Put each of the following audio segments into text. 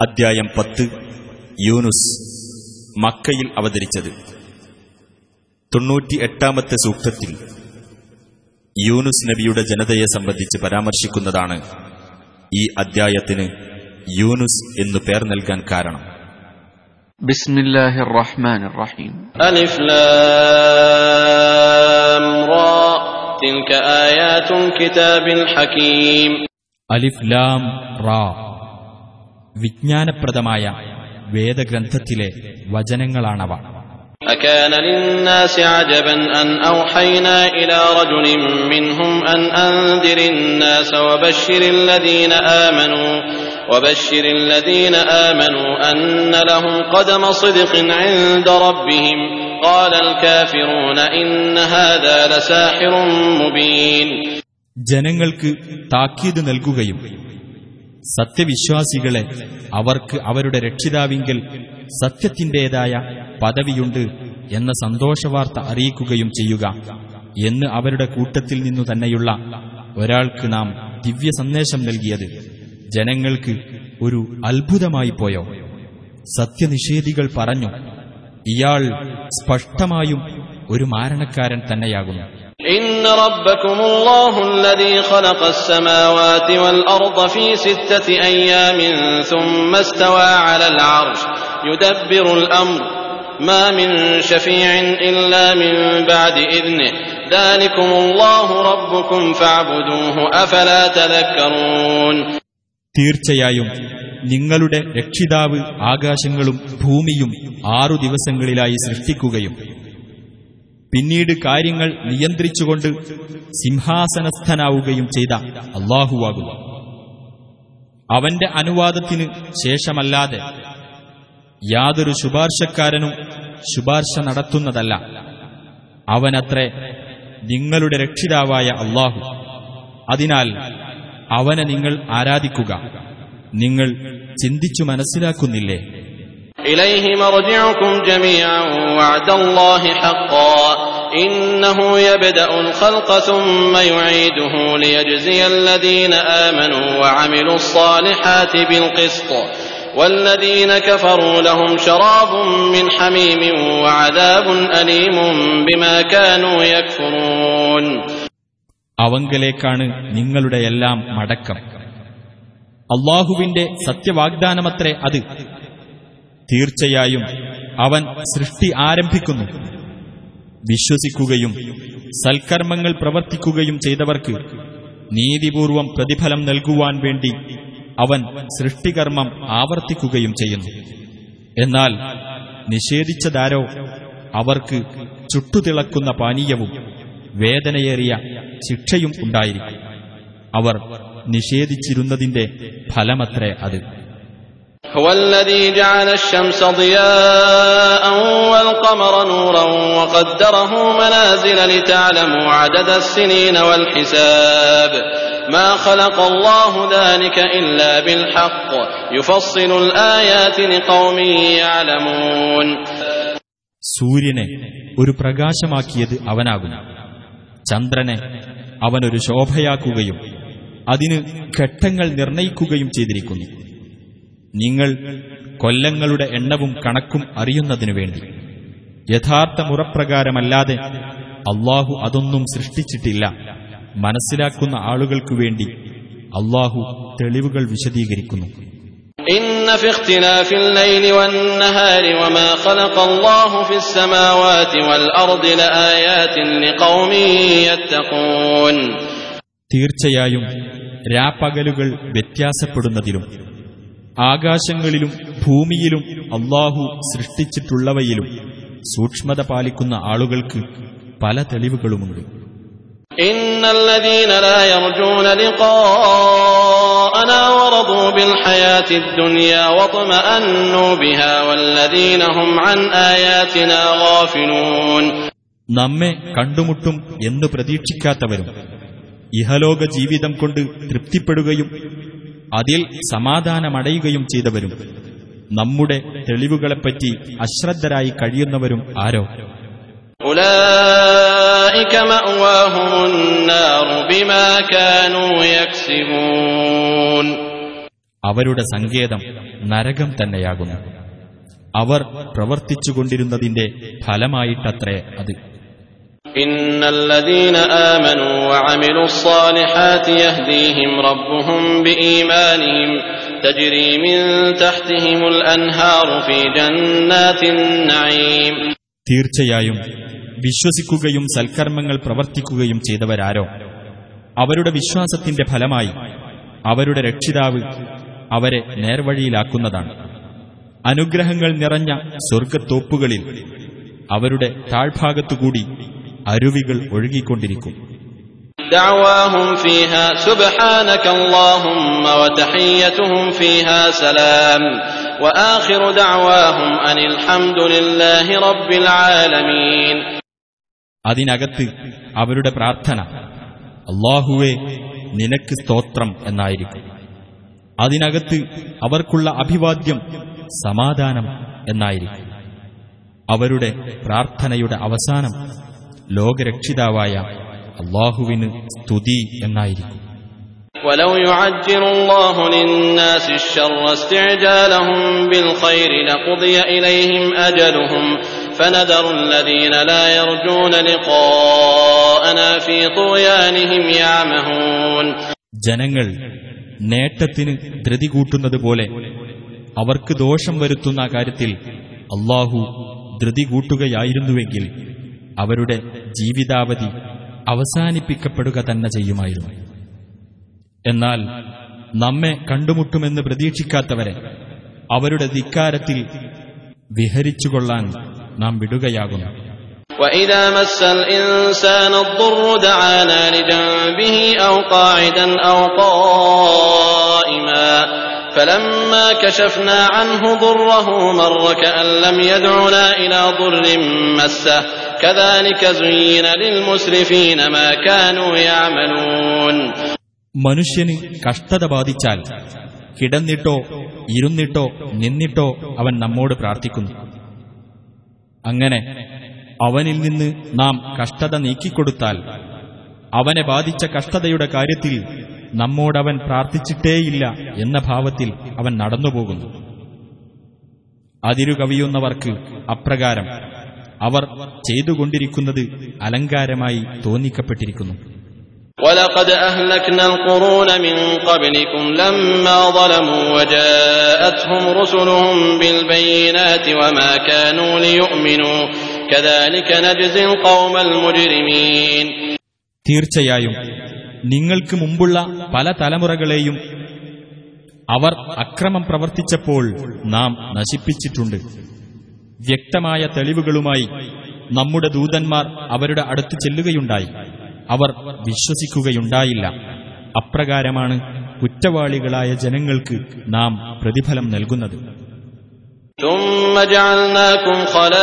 അദ്ധ്യായം പത്ത് യൂനുസ് മക്കയിൽ അവതരിച്ചത് തൊണ്ണൂറ്റി എട്ടാമത്തെ സൂക്തത്തിൽ യൂനുസ് നബിയുടെ ജനതയെ സംബന്ധിച്ച് പരാമർശിക്കുന്നതാണ് ഈ അദ്ധ്യായത്തിന് യൂനുസ് എന്നു പേർ നൽകാൻ കാരണം بسم الله الرحمن الرحيم ألف لام را تلك آيات الكتاب الحكيم അലിഫ് ലാം റാ വിജ്ഞാനപ്രദമായ വേദഗ്രന്ഥത്തിലെ വചനങ്ങളാണവ أكان للناس عجبا أن أوحينا إلى رجل منهم أن أنذر الناس وبشر الذين آمنوا وبشر الذين آمنوا أن لهم قدم صدق عند ربهم قال الكافرون إن هذا لساحر مبين ജനങ്ങൾക്ക് താക്കീത് നൽകുകയും സത്യവിശ്വാസികളെ അവർക്ക് അവരുടെ രക്ഷിതാവിങ്കൽ സത്യത്തിന്റേതായ പദവിയുണ്ട് എന്ന സന്തോഷവാർത്ത അറിയിക്കുകയും ചെയ്യുക എന്ന് അവരുടെ കൂട്ടത്തിൽ നിന്നു തന്നെയുള്ള ഒരാൾക്ക് നാം ദിവ്യ സന്ദേശം നൽകിയത് ജനങ്ങൾക്ക് ഒരു അത്ഭുതമായി പോയോ സത്യനിഷേധികൾ പറഞ്ഞു ഇയാൾ സ്പഷ്ടമായും ഒരു മാരണക്കാരൻ തന്നെയാകുന്നു إن ربكم الله الذي خلق السماوات والأرض في ستة أيام ثم استوى على العرش يدبر الأمر ما من شفيع إلا من بعد إذنه ذلكم الله ربكم فاعبدوه أفلا تذكرون തീർച്ചയായും നിങ്ങളുടെ രക്ഷിതാവ് ആകാശങ്ങളും ഭൂമിയും ആറു ദിവസങ്ങളിലായി സൃഷ്ടിക്കുകയും പിന്നീട് കാര്യങ്ങൾ നിയന്ത്രിച്ചുകൊണ്ട് സിംഹാസനസ്ഥനാവുകയും ചെയ്ത അള്ളാഹുവാകുന്നു അവന്റെ അനുവാദത്തിന് ശേഷമല്ലാതെ യാതൊരു ശുപാർശക്കാരനും ശുപാർശ നടത്തുന്നതല്ല അവനത്രേ നിങ്ങളുടെ രക്ഷിതാവായ അള്ളാഹു അതിനാൽ അവനെ നിങ്ങൾ ആരാധിക്കുക നിങ്ങൾ ചിന്തിച്ചു മനസ്സിലാക്കുന്നില്ലേ إليه مرجعكم جميعا وعد الله حقا إنه يبدأ الخلق ثم يعيده ليجزي الذين آمنوا وعملوا الصالحات بالقسط والذين كفروا لهم شراب من حميم وعذاب أليم بما كانوا يكفرون അവങ്കലേക്കാണ് നിങ്ങളുടെ എല്ലാം മടക്കം അള്ളാഹുവിന്റെ സത്യവാഗ്ദാനമത്രേ അത് തീർച്ചയായും അവൻ സൃഷ്ടി ആരംഭിക്കുന്നു വിശ്വസിക്കുകയും സൽക്കർമ്മങ്ങൾ പ്രവർത്തിക്കുകയും ചെയ്തവർക്ക് നീതിപൂർവം പ്രതിഫലം നൽകുവാൻ വേണ്ടി അവൻ സൃഷ്ടികർമ്മം ആവർത്തിക്കുകയും ചെയ്യുന്നു എന്നാൽ നിഷേധിച്ചതാരോ അവർക്ക് ചുട്ടുതിളക്കുന്ന പാനീയവും വേദനയേറിയ ശിക്ഷയും ഉണ്ടായിരിക്കും അവർ നിഷേധിച്ചിരുന്നതിന്റെ ഫലമത്രേ അത് هو الذي جعل الشمس ضياء والقمر نورا وقدره منازل لتعلموا عدد السنين والحساب ما خلق الله ذلك إلا بالحق يفصل الآيات لقوم يعلمون സൂര്യനെ ഒരു പ്രകാശമാക്കിയത് അവനാകുന്നു ചന്ദ്രനെ അവനൊരു ശോഭയാക്കുകയും അതിന് ഘട്ടങ്ങൾ നിർണയിക്കുകയും ചെയ്തിരിക്കുന്നു നിങ്ങൾ കൊല്ലങ്ങളുടെ എണ്ണവും കണക്കും അറിയുന്നതിനു വേണ്ടി യഥാർത്ഥ മുറപ്രകാരമല്ലാതെ അള്ളാഹു അതൊന്നും സൃഷ്ടിച്ചിട്ടില്ല മനസ്സിലാക്കുന്ന ആളുകൾക്കു വേണ്ടി അള്ളാഹു തെളിവുകൾ വിശദീകരിക്കുന്നു إن في اختلاف الليل والنهار وما خلق الله في السماوات والأرض لآيات لقوم يتقون തീർച്ചയായും രാപ്പകലുകൾ വ്യത്യാസപ്പെടുന്നതിലും ആകാശങ്ങളിലും ഭൂമിയിലും അള്ളാഹു സൃഷ്ടിച്ചിട്ടുള്ളവയിലും സൂക്ഷ്മത പാലിക്കുന്ന ആളുകൾക്ക് പല തെളിവുകളുമുണ്ട് إن الذين لا يرجون لقاءنا ورضوا بالحياة الدنيا واطمأنوا بها والذين هم عن آياتنا غافلون നമ്മെ കണ്ടുമുട്ടും എന്ന് പ്രതീക്ഷിക്കാത്തവരും ഇഹലോക ജീവിതം കൊണ്ട് തൃപ്തിപ്പെടുകയും അതിൽ സമാധാനമടയുകയും ചെയ്തവരും നമ്മുടെ തെളിവുകളെപ്പറ്റി അശ്രദ്ധരായി കഴിയുന്നവരും ആരോ أولئك مأواهم النار بما كانوا يكسبون അവരുടെ സങ്കേതം നരകം തന്നെയാകുന്നു അവർ പ്രവർത്തിച്ചുകൊണ്ടിരുന്നതിന്റെ ഫലമായിട്ടത്രേ അത് إن الذين آمنوا وعملوا الصالحات يهديهم ربهم بإيمانهم تجري من تحتهم الأنهار في جنات النعيم തീർച്ചയായും വിശ്വസിക്കുകയും സൽക്കർമ്മങ്ങൾ പ്രവർത്തിക്കുകയും ചെയ്തവരാരോ അവരുടെ വിശ്വാസത്തിന്റെ ഫലമായി അവരുടെ രക്ഷിതാവ് അവരെ നേർവഴിയിലാക്കുന്നതാണ് അനുഗ്രഹങ്ങൾ നിറഞ്ഞ സ്വർഗത്തോപ്പുകളിൽ അവരുടെ താഴ്ഭാഗത്തുകൂടി അരുവികൾ ഒഴുകിക്കൊണ്ടിരിക്കും دعواهم فيها سبحانك اللهم وتحيتهم فيها سلام وآخر دعواهم أن الحمد لله رب العالمين അതിനകത്ത് അവരുടെ പ്രാർത്ഥന അള്ളാഹുവെ നിനക്ക് സ്തോത്രം എന്നായിരിക്കും അതിനകത്ത് അവർക്കുള്ള അഭിവാദ്യം സമാധാനം എന്നായിരിക്കും അവരുടെ പ്രാർത്ഥനയുടെ അവസാനം ലോകരക്ഷിതാവായ അള്ളാഹുവിന് സ്തുതി എന്നായിരിക്കും ولو يعجل الله للناس الشر استعجالهم بالخير لقضي إليهم أجلهم فنذر الذين لا يرجون لقاءنا في طغيانهم يعمهون ജനങ്ങൾ നേട്ടത്തിന് ധൃതി കൂട്ടുന്നത് പോലെ അവർക്ക് ദോഷം വരുത്തുന്ന കാര്യത്തിൽ അള്ളാഹു ധൃതി കൂട്ടുകയായിരുന്നുവെങ്കിൽ അവരുടെ ജീവിതാവധി അവസാനിപ്പിക്കപ്പെടുക തന്നെ ചെയ്യുമായിരുന്നു എന്നാൽ നമ്മെ കണ്ടുമുട്ടുമെന്ന് പ്രതീക്ഷിക്കാത്തവരെ അവരുടെ ധിക്കാരത്തിൽ വിഹരിച്ചുകൊള്ളാൻ നാം വിടുകയാകുന്നു وإذا مس الإنسان الضر دعانا لجنبه أو قاعدا أو قائما فلما كشفنا عنه ضره مر كأن لم يدعنا إلى ضر مسه كذلك زين للمسرفين ما كانوا يعملون മനുഷ്യന് കഷ്ടത ബാധിച്ചാൽ കിടന്നിട്ടോ ഇരുന്നിട്ടോ നിന്നിട്ടോ അവൻ നമ്മോട് പ്രാർത്ഥിക്കുന്നു അങ്ങനെ അവനിൽ നിന്ന് നാം കഷ്ടത നീക്കിക്കൊടുത്താൽ അവനെ ബാധിച്ച കഷ്ടതയുടെ കാര്യത്തിൽ നമ്മോടവൻ പ്രാർത്ഥിച്ചിട്ടേയില്ല എന്ന ഭാവത്തിൽ അവൻ നടന്നുപോകുന്നു അതിരുകവിയുന്നവർക്ക് അപ്രകാരം അവർ ചെയ്തുകൊണ്ടിരിക്കുന്നത് അലങ്കാരമായി തോന്നിക്കപ്പെട്ടിരിക്കുന്നു ولقد أهلكنا القرون من قبلكم لما ظلموا وجاءتهم رسلهم بالبينات وما كانوا ليؤمنوا كذلك نجزي القوم المجرمين തീർച്ചയായും നിങ്ങൾക്ക് മുമ്പുള്ള പല തലമുറകളെയും അവർ അക്രമം പ്രവർത്തിച്ചപ്പോൾ നാം നശിപ്പിച്ചിട്ടുണ്ട് വ്യക്തമായ തെളിവുകളുമായി നമ്മുടെ ദൂതന്മാർ അവരുടെ അടുത്ത് ചെല്ലുകയുണ്ടായി അവർ വിശ്വസിക്കുകയുണ്ടായില്ല അപ്രകാരമാണ് കുറ്റവാളികളായ ജനങ്ങൾക്ക് നാം പ്രതിഫലം നൽകുന്നത് ثم جعلناكم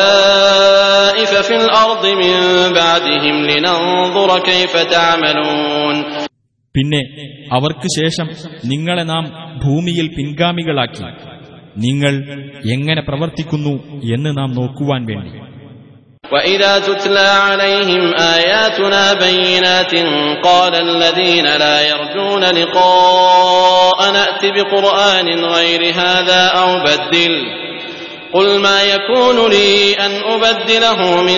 خلائف في الأرض من بعدهم لننظر كيف تعملون പിന്നെ അവർക്ക് ശേഷം നിങ്ങളെ നാം ഭൂമിയിൽ പിൻഗാമികളാക്കി നിങ്ങൾ എങ്ങനെ പ്രവർത്തിക്കുന്നു എന്ന് നാം നോക്കുവാൻ വേണ്ടി وإذا تتلى عليهم آياتنا بينات قال الذين لا يرجون لقاء نأت بقرآن غير هذا أو بدل قل ما يكون لي أن أبدله من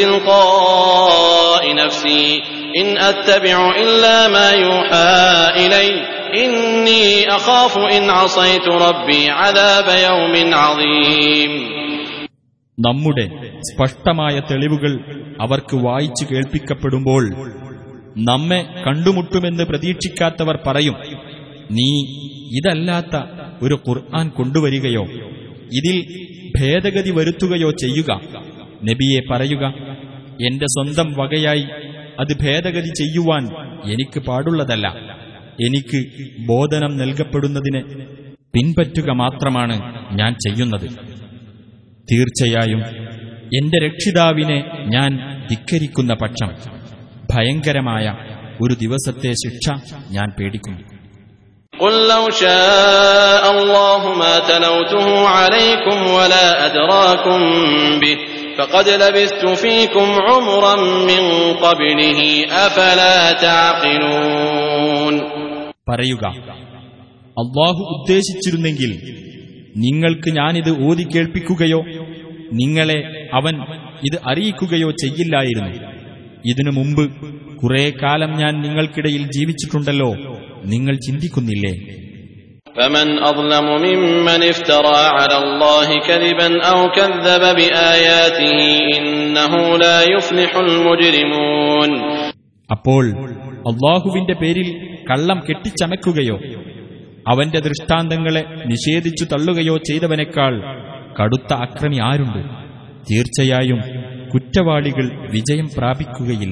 تلقاء نفسي إن أتبع إلا ما يوحى إلي إني أخاف إن عصيت ربي عذاب يوم عظيم നമ്മുടെ സ്പഷ്ടമായ തെളിവുകൾ അവർക്ക് വായിച്ചു കേൾപ്പിക്കപ്പെടുമ്പോൾ നമ്മെ കണ്ടുമുട്ടുമെന്ന് പ്രതീക്ഷിക്കാത്തവർ പറയും നീ ഇതല്ലാത്ത ഒരു ഖുർആൻ കൊണ്ടുവരികയോ ഇതിൽ ഭേദഗതി വരുത്തുകയോ ചെയ്യുക നബിയെ പറയുക എന്റെ സ്വന്തം വകയായി അത് ഭേദഗതി ചെയ്യുവാൻ എനിക്ക് പാടുള്ളതല്ല എനിക്ക് ബോധനം നൽകപ്പെടുന്നതിനെ പിൻപറ്റുക മാത്രമാണ് ഞാൻ ചെയ്യുന്നത് തീർച്ചയായും എന്റെ രക്ഷിതാവിനെ ഞാൻ ധിക്കരിക്കുന്ന പക്ഷം ഭയങ്കരമായ ഒരു ദിവസത്തെ ശിക്ഷ ഞാൻ പേടിക്കുന്നു قل لو شاء الله ما تلوته عليكم ولا أدراكم به فقد لبثت فيكم عمرا من قبله أفلا تعقلون പറയുക അള്ളാഹു ഉദ്ദേശിച്ചിരുന്നെങ്കിൽ നിങ്ങൾക്ക് ഞാനിത് ഓതി കേൾപ്പിക്കുകയോ നിങ്ങളെ അവൻ ഇത് അറിയിക്കുകയോ ചെയ്യില്ലായിരുന്നു ഇതിനു മുമ്പ് കുറെ കാലം ഞാൻ നിങ്ങൾക്കിടയിൽ ജീവിച്ചിട്ടുണ്ടല്ലോ നിങ്ങൾ ചിന്തിക്കുന്നില്ലേ فمن أظلم ممن افترى على الله كذبا أو كذب بآياته إنه لا يفلح المجرمون അപ്പോൾ അള്ളാഹുവിന്റെ പേരിൽ കള്ളം കെട്ടിച്ചമയ്ക്കുകയോ അവന്റെ ദൃഷ്ടാന്തങ്ങളെ നിഷേധിച്ചു തള്ളുകയോ ചെയ്തവനേക്കാൾ കടുത്ത അക്രമി ആരുണ്ട് തീർച്ചയായും കുറ്റവാളികൾ വിജയം പ്രാപിക്കുകയില്ല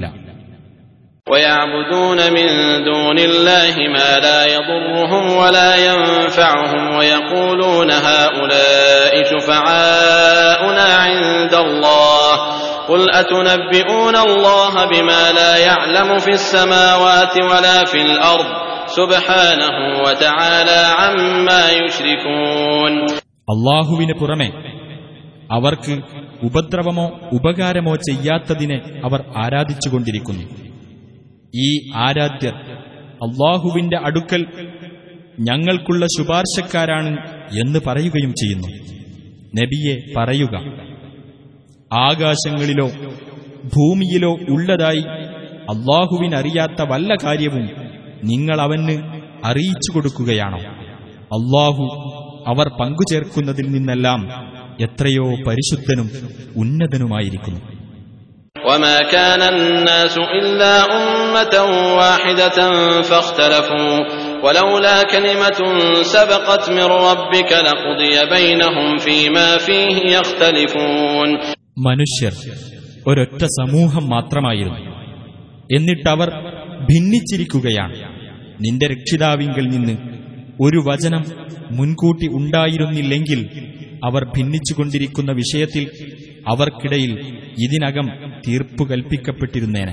ويعبدون من دون الله ما لا يضرهم ولا ينفعهم ويقولون هؤلاء شفعاؤنا عند الله قل أتنبئون الله بما لا يعلم في السماوات ولا في الأرض سبحانه وتعالى عما يشركون അള്ളാഹുവിന് പുറമെ അവർക്ക് ഉപദ്രവമോ ഉപകാരമോ ചെയ്യാത്തതിനെ അവർ ആരാധിച്ചുകൊണ്ടിരിക്കുന്നു ഈ ആരാധ്യർ അള്ളാഹുവിന്റെ അടുക്കൽ ഞങ്ങൾക്കുള്ള ശുപാർശക്കാരാണ് എന്ന് പറയുകയും ചെയ്യുന്നു നബിയെ പറയുക ആകാശങ്ങളിലോ ഭൂമിയിലോ ഉള്ളതായി അള്ളാഹുവിനറിയാത്ത വല്ല കാര്യവും നിങ്ങൾ അവന് അറിയിച്ചു കൊടുക്കുകയാണോ അള്ളാഹു അവർ പങ്കുചേർക്കുന്നതിൽ നിന്നെല്ലാം എത്രയോ പരിശുദ്ധനും ഉന്നതനുമായിരിക്കുന്നു وما كان الناس إلا أمة واحدة فاختلفوا ولولا كلمة سبقت من ربك لقضي بينهم فيما فيه يختلفون മനുഷ്യർ ഒരൊറ്റ സമൂഹം മാത്രമായിരുന്നു എന്നിട്ടവർ ഭിന്നിച്ചിരിക്കുകയാണ് നിന്റെ രക്ഷിതാവിങ്കിൽ നിന്ന് ഒരു വചനം മുൻകൂട്ടി ഉണ്ടായിരുന്നില്ലെങ്കിൽ അവർ ഭിന്നിച്ചുകൊണ്ടിരിക്കുന്ന വിഷയത്തിൽ അവർക്കിടയിൽ ഇതിനകം തീർപ്പു കൽപ്പിക്കപ്പെട്ടിരുന്നേനെ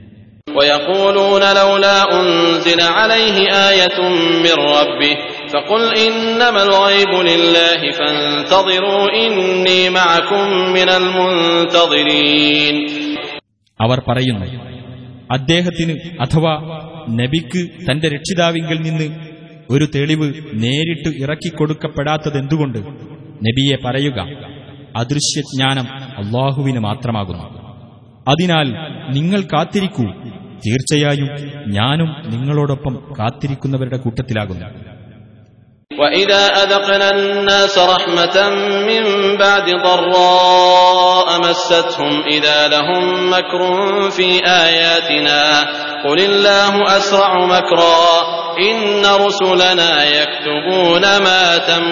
ويقولون لولا أنزل عليه آية من ربه فقل إنما الغيب لله فانتظروا إني معكم من المنتظرين അവർ പറയുന്നു അദ്ദേഹത്തിന് അഥവാ നബിക്ക് തന്റെ രക്ഷിതാവിങ്കിൽ നിന്ന് ഒരു തെളിവ് നേരിട്ട് ഇറക്കിക്കൊടുക്കപ്പെടാത്തതെന്തുകൊണ്ട് നബിയെ പറയുക അദൃശ്യജ്ഞാനം അള്ളാഹുവിന് മാത്രമാകുന്നു അതിനാൽ നിങ്ങൾ കാത്തിരിക്കൂ തീർച്ചയായും ഞാനും നിങ്ങളോടൊപ്പം കാത്തിരിക്കുന്നവരുടെ കൂട്ടത്തിലാകുന്നു وإذا أذقنا الناس رحمة من بعد ضراء مستهم إذا لهم مكر في آياتنا قل الله أسرع مكرا إن رسلنا يكتبون ما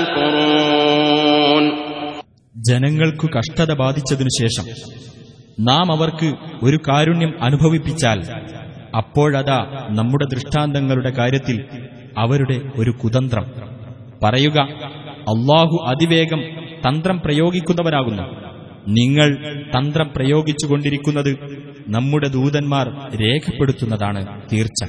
تمكرون ജനങ്ങൾക്കു കഷ്ടത ബാധിച്ചതിനു ശേഷം നാം അവർക്ക് ഒരു കാരുണ്യം അനുഭവിപ്പിച്ചാൽ അപ്പോഴതാ നമ്മുടെ ദൃഷ്ടാന്തങ്ങളുടെ കാര്യത്തിൽ അവരുടെ ഒരു കുതന്ത്രം പറയുക അള്ളാഹു അതിവേഗം തന്ത്രം പ്രയോഗിക്കുന്നവനാകുന്നു നിങ്ങൾ തന്ത്രം പ്രയോഗിച്ചുകൊണ്ടിരിക്കുന്നത് നമ്മുടെ ദൂതന്മാർ രേഖപ്പെടുത്തുന്നതാണ് തീർച്ച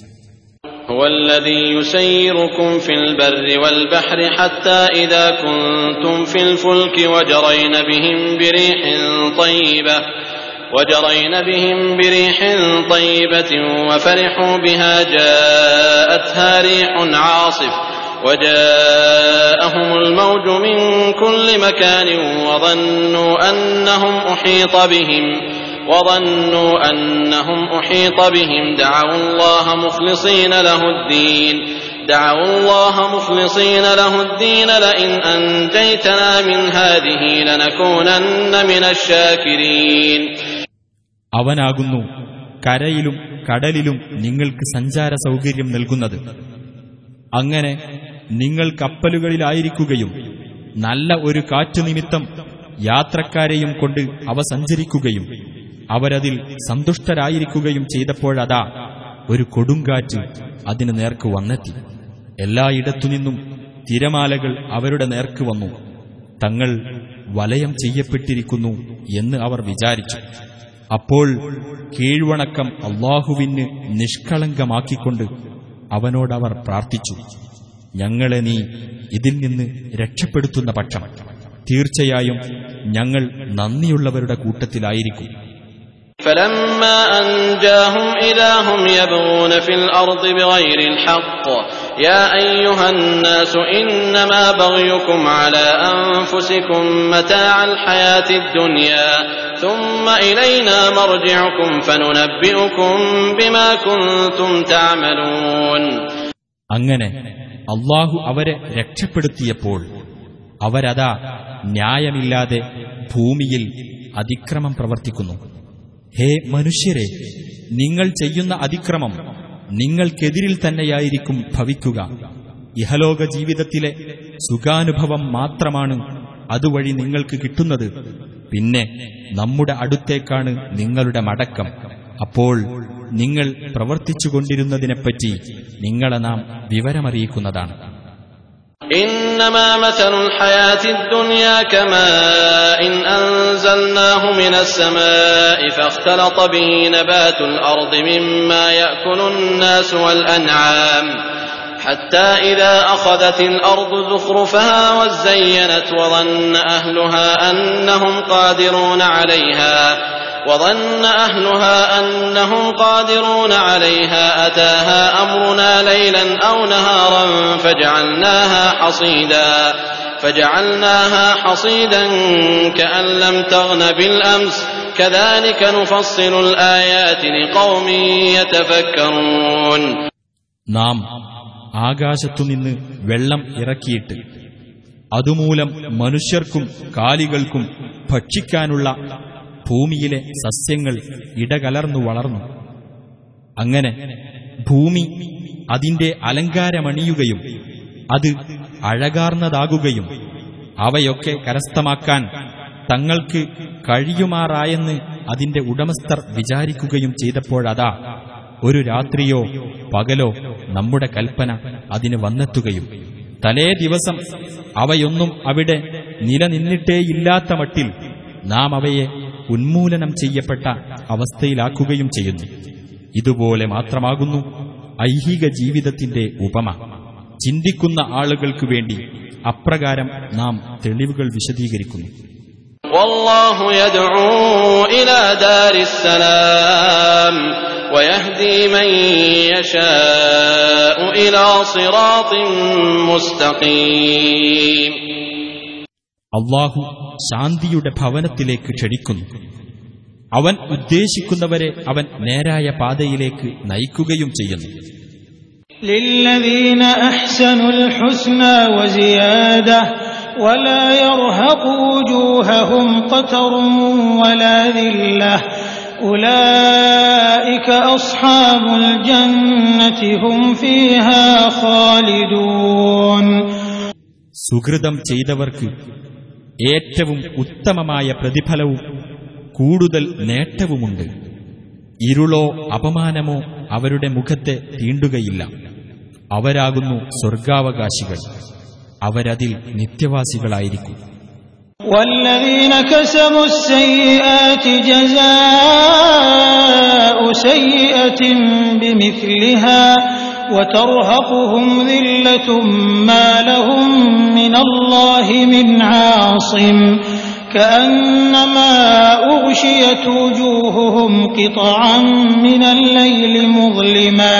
هو الذي يسيركم في البر والبحر حتى إذا كنتم في الفلك وجرين بهم بريح طيبة وجرين بهم بريح طيبة وفرحوا بها جاءتها ريح عاصف وجاءهم الموج من كل مكان وظنوا أنهم أحيط بهم وظنوا أنهم أحيط بهم دعوا الله مخلصين له الدين دعوا الله مخلصين له الدين لئن أنجيتنا من هذه لنكونن من الشاكرين അവനാകുന്നു കരയിലും കടലിലും നിങ്ങൾക്ക് സഞ്ചാര സൗകര്യം നൽകുന്നത് അങ്ങനെ നിങ്ങൾ കപ്പലുകളിലായിരിക്കുകയും നല്ല ഒരു കാറ്റു നിമിത്തം യാത്രക്കാരെയും കൊണ്ട് അവ സഞ്ചരിക്കുകയും അവരതിൽ സന്തുഷ്ടരായിരിക്കുകയും ചെയ്തപ്പോഴതാ ഒരു കൊടുങ്കാറ്റ് അതിന് നേർക്ക് വന്നെത്തി എല്ലായിടത്തുനിന്നും തിരമാലകൾ അവരുടെ നേർക്ക് വന്നു തങ്ങൾ വലയം ചെയ്യപ്പെട്ടിരിക്കുന്നു എന്ന് അവർ വിചാരിച്ചു അപ്പോൾ കീഴ്വണക്കം അള്ളാഹുവിന് നിഷ്കളങ്കമാക്കിക്കൊണ്ട് അവനോടവർ പ്രാർത്ഥിച്ചു ഞങ്ങളെ നീ ഇതിൽ നിന്ന് രക്ഷപ്പെടുത്തുന്ന പക്ഷം തീർച്ചയായും ഞങ്ങൾ നന്ദിയുള്ളവരുടെ കൂട്ടത്തിലായിരിക്കും فلما أنجاهم إذا هم يبغون في الأرض بغير الحق يا أيها الناس إنما بغيكم على أنفسكم متاع الحياة الدنيا ثم إلينا مرجعكم فننبئكم بما كنتم تعملون അങ്ങനെ അള്ളാഹു അവരെ രക്ഷപ്പെടുത്തിയപ്പോൾ അവരതാ ന്യായമില്ലാതെ ഭൂമിയിൽ അതിക്രമം പ്രവർത്തിക്കുന്നു ഹേ മനുഷ്യരെ നിങ്ങൾ ചെയ്യുന്ന അതിക്രമം നിങ്ങൾക്കെതിരിൽ തന്നെയായിരിക്കും ഭവിക്കുക ഇഹലോക ജീവിതത്തിലെ സുഖാനുഭവം മാത്രമാണ് അതുവഴി നിങ്ങൾക്ക് കിട്ടുന്നത് പിന്നെ നമ്മുടെ അടുത്തേക്കാണ് നിങ്ങളുടെ മടക്കം അപ്പോൾ നിങ്ങൾ പ്രവർത്തിച്ചുകൊണ്ടിരുന്നതിനെപ്പറ്റി നിങ്ങളെ നാം വിവരമറിയിക്കുന്നതാണ് إنما مثل الحياة الدنيا كماء إن أنزلناه من السماء فاختلط به نبات الأرض مما يأكل الناس والأنعام حتى إذا أخذت الأرض زخرفها وزينت وظن أهلها أنهم قادرون عليها وظن أهلها أنهم قادرون عليها أتاها أمرنا ليلا أو نهارا فجعلناها حصيدا فجعلناها حصيدا كأن لم تغن بالأمس كذلك نفصل الآيات لقوم يتفكرون നാം ആകാശത്തുനിന്ന് വെള്ളം ഇറക്കിയിട്ട് അതുമൂലം മനുഷ്യർക്കും കാലികൾക്കും ഭക്ഷിക്കാനുള്ള ഭൂമിയിലെ സസ്യങ്ങൾ ഇടകലർന്നു വളർന്നു അങ്ങനെ ഭൂമി അതിന്റെ അലങ്കാരമണിയുകയും അത് അഴകാർന്നതാകുകയും അവയൊക്കെ കരസ്ഥമാക്കാൻ തങ്ങൾക്ക് കഴിയുമാറായെന്ന് അതിന്റെ ഉടമസ്ഥർ വിചാരിക്കുകയും ചെയ്തപ്പോഴതാ ഒരു രാത്രിയോ പകലോ നമ്മുടെ കൽപ്പന അതിന് വന്നെത്തുകയും തലേ ദിവസം അവയൊന്നും അവിടെ നിലനിന്നിട്ടേയില്ലാത്ത മട്ടിൽ നാം അവയെ ഉന്മൂലനം ചെയ്യപ്പെട്ട അവസ്ഥയിലാക്കുകയും ചെയ്യുന്നു ഇതുപോലെ മാത്രമാകുന്നു ഐഹിക ജീവിതത്തിന്റെ ഉപമ ചിന്തിക്കുന്ന ആളുകൾക്കു വേണ്ടി അപ്രകാരം നാം തെളിവുകൾ വിശദീകരിക്കുന്നു والله يدعو إلى دار السلام ويهدي من يشاء إلى صراط مستقيم അള്ളാഹു ശാന്തിയുടെ ഭവനത്തിലേക്ക് ക്ഷണിക്കുന്നു അവൻ ഉദ്ദേശിക്കുന്നവരെ അവൻ നേരായ പാതയിലേക്ക് നയിക്കുകയും ചെയ്യുന്നു للذين أحسنوا الحسنى وزيادة ولا يرهق وجوههم قتر ولا ذلة أولئك أصحاب الجنة هم فيها خالدون സുഹൃതം ചെയ്തവർക്ക് ഏറ്റവും ഉത്തമമായ പ്രതിഫലവും കൂടുതൽ നേട്ടവുമുണ്ട് ഇരുളോ അപമാനമോ അവരുടെ മുഖത്തെ തീണ്ടുകയില്ല അവരാകുന്നു സ്വർഗാവകാശികൾ അവരതിൽ നിത്യവാസികളായിരിക്കും والذين كسبوا السيئات جزاء سيئة بمثلها وترهقهم ذلة ما لهم من الله من عاصم كأنما أغشيت وجوههم قطعا من الليل مظلما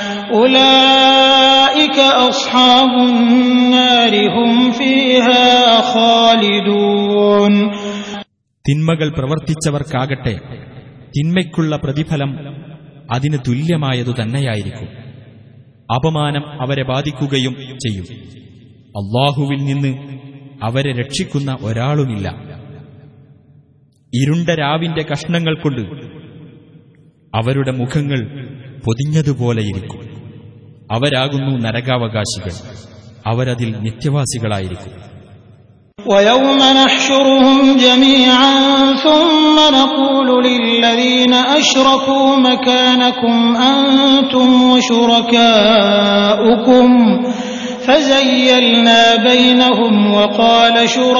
أولئك أصحاب النار هم فيها خالدون തിന്മകൾ പ്രവർത്തിച്ചവർക്കാകട്ടെ തിന്മയ്ക്കുള്ള പ്രതിഫലം അതിന് തുല്യമായതു തന്നെയായിരിക്കും അപമാനം അവരെ ബാധിക്കുകയും ചെയ്യും അള്ളാഹുവിൽ നിന്ന് അവരെ രക്ഷിക്കുന്ന ഒരാളുമില്ല ഇരുണ്ട രാവിന്റെ കഷ്ണങ്ങൾ കൊണ്ട് അവരുടെ മുഖങ്ങൾ പൊതിഞ്ഞതുപോലെയിരിക്കും അവരാകുന്നു നരകാവകാശികൾ അവരതിൽ നിത്യവാസികളായിരിക്കും ويوم نحشرهم جميعا ثم نقول للذين أشركوا مكانكم أنتم وشركاؤكم فزيلنا بينهم وقال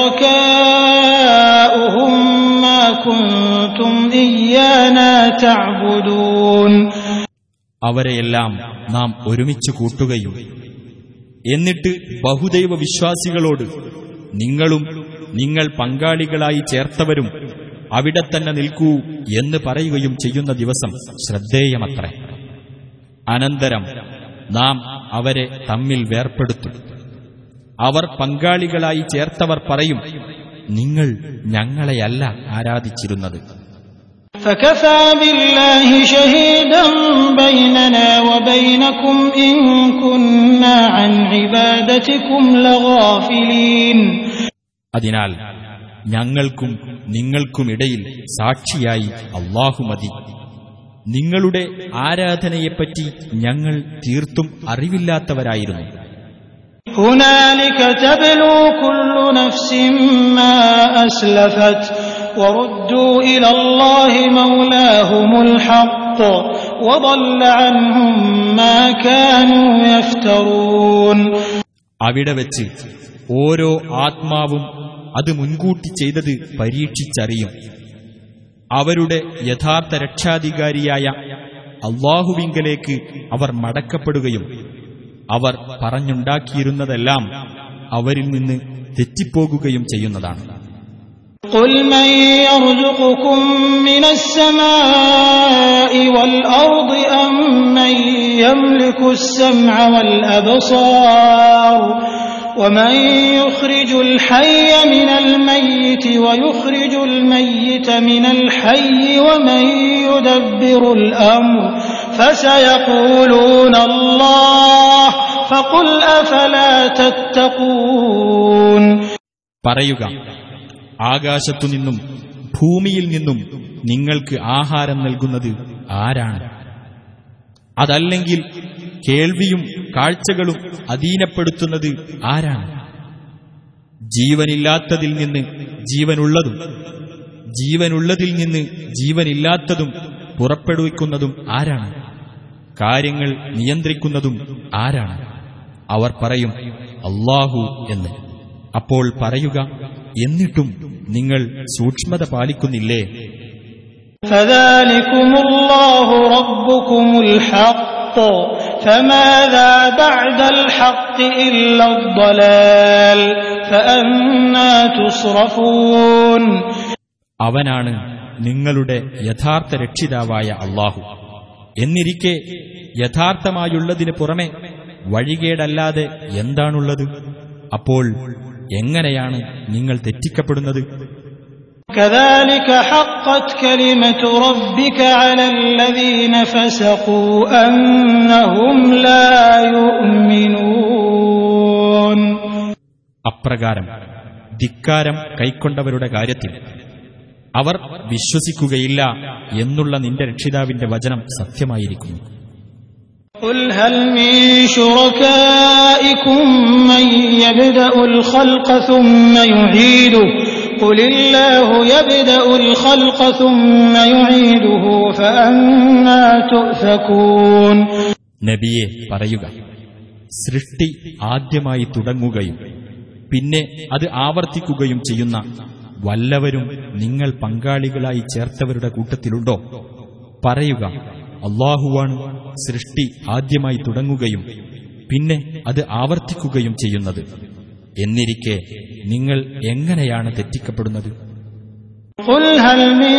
شركاؤهم ما كنتم إيانا تعبدون അവരെയെല്ലാം നാം ഒരുമിച്ച് കൂട്ടുകയും എന്നിട്ട് ബഹുദൈവ വിശ്വാസികളോട് നിങ്ങളും നിങ്ങൾ പങ്കാളികളായി ചേർത്തവരും അവിടെ തന്നെ നിൽക്കൂ എന്ന് പറയുകയും ചെയ്യുന്ന ദിവസം ശ്രദ്ധേയമത്രേ അനന്തരം നാം അവരെ തമ്മിൽ വേർപ്പെടുത്തും അവർ പങ്കാളികളായി ചേർത്തവർ പറയും നിങ്ങൾ ഞങ്ങളെയല്ല ആരാധിച്ചിരുന്നത് فكفى بالله شهيدا بيننا وبينكم إن كنا عن عبادتكم لغافلين അതിനാൽ ഞങ്ങൾക്കും നിങ്ങൾക്കുമിടയിൽ സാക്ഷിയായി അള്ളാഹു മതി നിങ്ങളുടെ ആരാധനയെപ്പറ്റി ഞങ്ങൾ തീർത്തും അറിവില്ലാത്തവരായിരുന്നു هنالك تبلو كل نفس ما أسلفت وردوا إلى الله مولاهم الحق وضل عنهم ما كانوا يفترون അവിടെ വെച്ച് ഓരോ ആത്മാവും അത് മുൻകൂട്ടി ചെയ്തത് പരീക്ഷിച്ചറിയും അവരുടെ യഥാർത്ഥ രക്ഷാധികാരിയായ അള്ളാഹുവിങ്കലേക്ക് അവർ മടക്കപ്പെടുകയും അവർ പറഞ്ഞുണ്ടാക്കിയിരുന്നതെല്ലാം അവരിൽ നിന്ന് തെറ്റിപ്പോകുകയും ചെയ്യുന്നതാണ് قل من يرزقكم من السماء والأرض أم من يملك السمع والأبصار ومن يخرج الحي من الميت ويخرج الميت من الحي ومن يدبر الأمر فسيقولون الله فقل أفلا تتقون പറയുക ആകാശത്തുനിന്നും ഭൂമിയിൽ നിന്നും നിങ്ങൾക്ക് ആഹാരം നൽകുന്നത് ആരാണ് അതല്ലെങ്കിൽ കേൾവിയും കാഴ്ചകളും അധീനപ്പെടുത്തുന്നത് ആരാണ് ജീവനില്ലാത്തതിൽ നിന്ന് ജീവനുള്ളതും ജീവനുള്ളതിൽ നിന്ന് ജീവനില്ലാത്തതും പുറപ്പെടുവിക്കുന്നതും ആരാണ് കാര്യങ്ങൾ നിയന്ത്രിക്കുന്നതും ആരാണ് അവർ പറയും അള്ളാഹു എന്ന് അപ്പോൾ പറയുക എന്നിട്ടും നിങ്ങൾ സൂക്ഷ്മത പാലിക്കുന്നില്ലേ فذلكم الله ربكم الحق فماذا بعد الحق إلا الضلال فأنا تصرفون അവനാണ് നിങ്ങളുടെ യഥാർത്ഥ രക്ഷിതാവായ അള്ളാഹു എന്നിരിക്കെ യഥാർത്ഥമായുള്ളതിന് പുറമെ വഴികേടല്ലാതെ എന്താണുള്ളത് അപ്പോൾ എങ്ങനെയാണ് നിങ്ങൾ തെറ്റിക്കപ്പെടുന്നത് كذلك حقت كلمة ربك على الذين فسقوا أنهم لا يؤمنون അപ്രകാരം ധിക്കാരം കൈക്കൊണ്ടവരുടെ കാര്യത്തിൽ അവർ വിശ്വസിക്കുകയില്ല എന്നുള്ള നിന്റെ രക്ഷിതാവിന്റെ വചനം സത്യമായിരിക്കുന്നു قل هل من شركائكم من يبدأ الخلق ثم يعيده قل الله يبدأ الخلق ثم يعيده فأنا تؤفكون നബിയെ പറയുക സൃഷ്ടി ആദ്യമായി തുടങ്ങുകയും പിന്നെ അത് ആവർത്തിക്കുകയും ചെയ്യുന്ന വല്ലവരും നിങ്ങൾ പങ്കാളികളായി ചേർത്തവരുടെ കൂട്ടത്തിലുണ്ടോ പറയുക അള്ളാഹുവാണ് സൃഷ്ടി ആദ്യമായി തുടങ്ങുകയും പിന്നെ അത് ആവർത്തിക്കുകയും ചെയ്യുന്നത് എന്നിരിക്കെ നിങ്ങൾ എങ്ങനെയാണ് തെറ്റിക്കപ്പെടുന്നത് قل هل من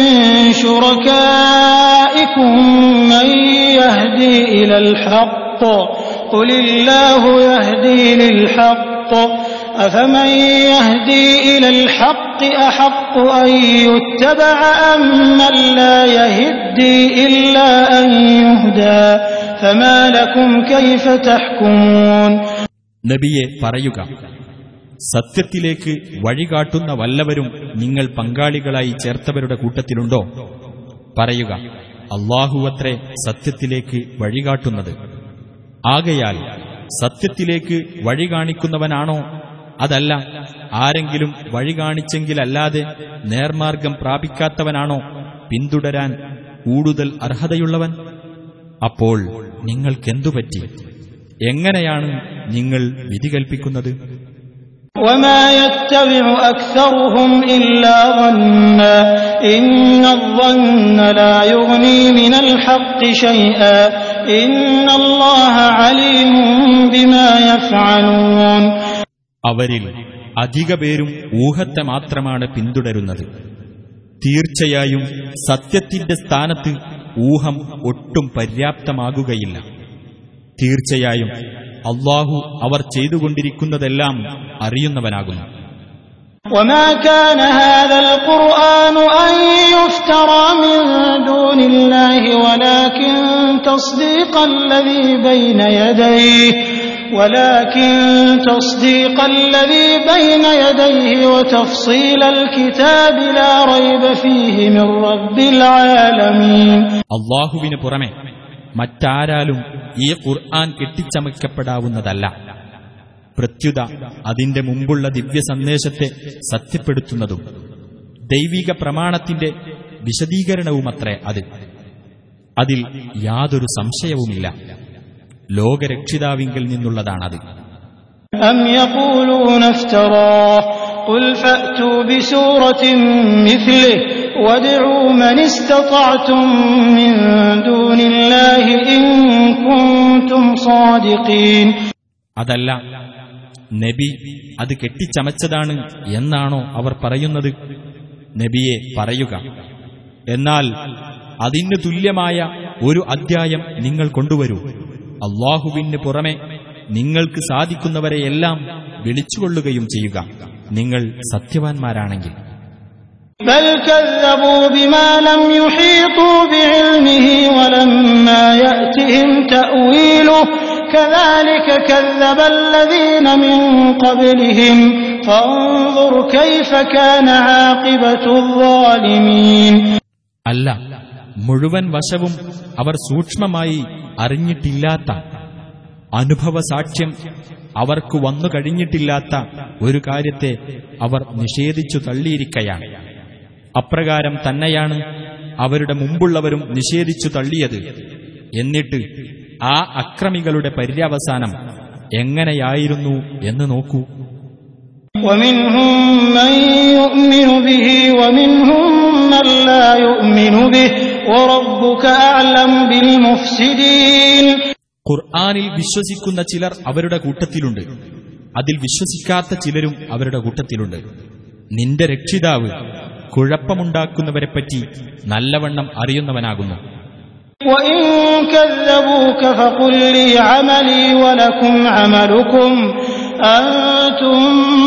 شركائكم من يهدي إلى الحق قل الله يهدي للحق أفمن يهدي إلى الحق أحق أن يتبع أم من لا يهدي إلا أن يهدى فما لكم كيف تحكمون നബിയെ പറയുക സത്യത്തിലേക്ക് വഴികാട്ടുന്ന വല്ലവരും നിങ്ങൾ പങ്കാളികളായി ചേർത്തവരുടെ കൂട്ടത്തിലുണ്ടോ പറയുക അള്ളാഹുവത്രേ സത്യത്തിലേക്ക് വഴികാട്ടുന്നത് ആകയാൽ സത്യത്തിലേക്ക് വഴി കാണിക്കുന്നവനാണോ അതല്ല ആരെങ്കിലും വഴി കാണിച്ചെങ്കിലല്ലാതെ നേർമാർഗം പ്രാപിക്കാത്തവനാണോ പിന്തുടരാൻ കൂടുതൽ അർഹതയുള്ളവൻ അപ്പോൾ നിങ്ങൾക്കെന്തുപറ്റി എങ്ങനെയാണ് നിങ്ങൾ വിധി കൽപ്പിക്കുന്നത് وما يتبع أكثرهم إلا ظنا إن الظن لا يغني من الحق شيئا إن الله عليم بما يفعلون അവരിൽ അധിക പേരും ഊഹത്തെ മാത്രമാണ് പിന്തുടരുന്നത് തീർച്ചയായും സത്യത്തിന്റെ സ്ഥാനത്ത് ഊഹം ഒട്ടും പര്യാപ്തമാകുകയില്ല തീർച്ചയായും അള്ളാഹു അവർ ചെയ്തുകൊണ്ടിരിക്കുന്നതെല്ലാം അറിയുന്നവനാകുന്നു وما كان هذا القرآن أن يفترى من دون الله ولكن تصديق الذي بين يديه ولكن تصديق الذي بين يديه وتفصيل الكتاب لا ريب فيه من رب العالمين അള്ളാഹുവിന് പുറമെ മറ്റാരാലും ഈ ഖുർആൻ കെട്ടിച്ചമയ്ക്കപ്പെടാവുന്നതല്ല പ്രത്യുത അതിന്റെ മുമ്പുള്ള ദിവ്യ സന്ദേശത്തെ സത്യപ്പെടുത്തുന്നതും ദൈവിക പ്രമാണത്തിന്റെ വിശദീകരണവുമത്രേ അത് അതിൽ യാതൊരു സംശയവുമില്ല ലോകരക്ഷിതാവിങ്കിൽ നിന്നുള്ളതാണത് أم يقولون افتراه قل فأتوا بسورة مثله وادعوا من استطعتم من دون الله إن كنتم صادقين അതല്ല നബി അത് കെട്ടിച്ചമച്ചതാണ് എന്നാണോ അവർ പറയുന്നത് നബിയെ പറയുക എന്നാൽ അതിന് തുല്യമായ ഒരു അദ്ധ്യായം നിങ്ങൾ കൊണ്ടുവരൂ അള്ളാഹുവിന് പുറമെ നിങ്ങൾക്ക് സാധിക്കുന്നവരെയെല്ലാം വിളിച്ചുകൊള്ളുകയും ചെയ്യുക നിങ്ങൾ സത്യവാൻമാരാണെങ്കിൽ بل كذبوا بما لم يحيطوا بعلمه ولما يأتهم تأويله كذلك كذب الذين من قبلهم فانظر كيف كان عاقبة الظالمين അല്ല മുഴുവൻ വശവും അവർ സൂക്ഷ്മമായി അറിഞ്ഞിട്ടില്ലാത്ത അനുഭവ സാക്ഷ്യം അവർക്ക് വന്നു കഴിഞ്ഞിട്ടില്ലാത്ത ഒരു കാര്യത്തെ അവർ നിഷേധിച്ചു തള്ളിയിരിക്കയാണ് അപ്രകാരം തന്നെയാണ് അവരുടെ മുമ്പുള്ളവരും നിഷേധിച്ചു തള്ളിയത് എന്നിട്ട് ആ അക്രമികളുടെ പര്യവസാനം എങ്ങനെയായിരുന്നു എന്ന് നോക്കൂ ومنهم من يؤمن به ومنهم من لا يؤمن به وربك أعلم بالمفسدين ഖുർആാനിൽ വിശ്വസിക്കുന്ന ചിലർ അവരുടെ കൂട്ടത്തിലുണ്ട് അതിൽ വിശ്വസിക്കാത്ത ചിലരും അവരുടെ കൂട്ടത്തിലുണ്ട് നിന്റെ രക്ഷിതാവ് കുഴപ്പമുണ്ടാക്കുന്നവരെപ്പറ്റി നല്ലവണ്ണം അറിയുന്നവനാകുന്നു وإن كذبوك فقل لي عملي ولكم عملكم أنتم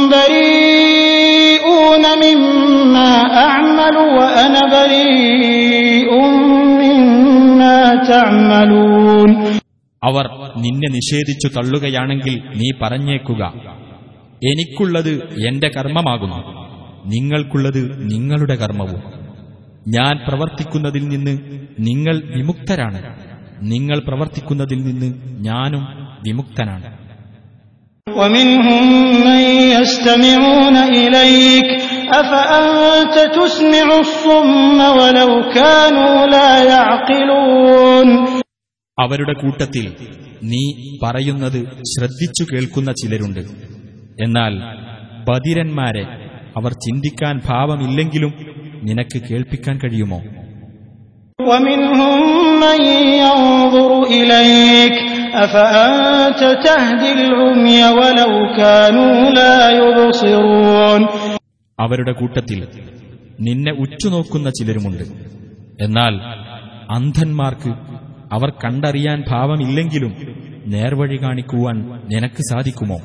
بريئون مما أعمل وأنا بريء مما تعملون അവർ നിന്നെ നിഷേധിച്ചു തള്ളുകയാണെങ്കിൽ നീ പറഞ്ഞേക്കുക എനിക്കുള്ളത് എന്റെ കർമ്മമാകുന്നു നിങ്ങൾക്കുള്ളത് നിങ്ങളുടെ കർമ്മവും ഞാൻ പ്രവർത്തിക്കുന്നതിൽ നിന്ന് നിങ്ങൾ വിമുക്തരാണ് നിങ്ങൾ പ്രവർത്തിക്കുന്നതിൽ നിന്ന് ഞാനും വിമുക്തനാണ് ومنهم من يستمعون إليك أفأنت تسمع الصم ولو كانوا لا يعقلون അവരുടെ കൂട്ടത്തിൽ നീ പറയുന്നത് ശ്രദ്ധിച്ചു കേൾക്കുന്ന ചിലരുണ്ട് എന്നാൽ ബധിരന്മാരെ അവർ ചിന്തിക്കാൻ ഭാവമില്ലെങ്കിലും നിനക്ക് കേൾപ്പിക്കാൻ കഴിയുമോ ومنهم من ينظر إليك أفأنت تهدي العمي ولو كانوا لا يبصرون അവരുടെ കൂട്ടത്തിൽ നിന്നെ ഉറ്റുനോക്കുന്ന ചിലരുമുണ്ട് എന്നാൽ അന്ധന്മാർക്ക് അവർ കണ്ടറിയാൻ ഭാവമില്ലെങ്കിലും നേർവഴി കാണിക്കുവാൻ നിനക്ക് സാധിക്കുമോ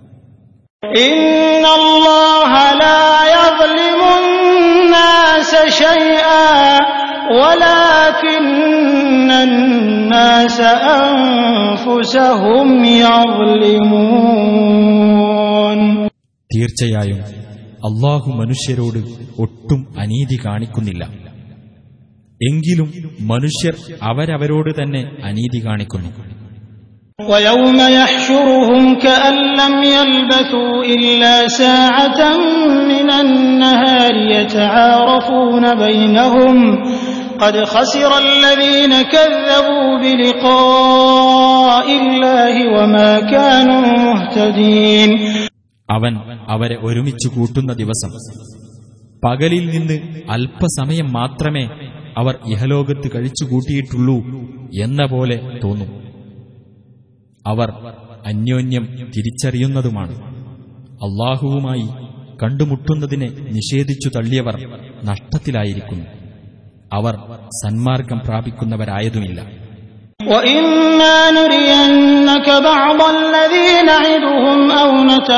إن الله لا يظلم الناس شيئا ولكن الناس أنفسهم يظلمون തീർച്ചയായും അള്ളാഹു മനുഷ്യരോട് ഒട്ടും അനീതി കാണിക്കുന്നില്ല എങ്കിലും മനുഷ്യർ അവരവരോട് തന്നെ അനീതി കാണിക്കുന്നു ويوم يحشرهم كأن لم يلبثوا إلا ساعة من النهار يتعارفون بينهم قد خسر الذين كذبوا بلقاء الله وما كانوا مهتدين അവൻ അവരെ ഒരുമിച്ച് കൂട്ടുന്ന ദിവസം പകലിൽ നിന്ന് അല്പസമയം മാത്രമേ അവർ ഇഹലോകത്ത് കഴിച്ചു കൂട്ടിയിട്ടുള്ളൂ എന്ന പോലെ തോന്നും അവർ അന്യോന്യം തിരിച്ചറിയുന്നതുമാണ് അള്ളാഹുവുമായി കണ്ടുമുട്ടുന്നതിനെ നിഷേധിച്ചു തള്ളിയവർ നഷ്ടത്തിലായിരിക്കുന്നു അവർ സന്മാർഗം പ്രാപിക്കുന്നവരായതുമില്ല وإما نرينك بعض الذي نعدهم أو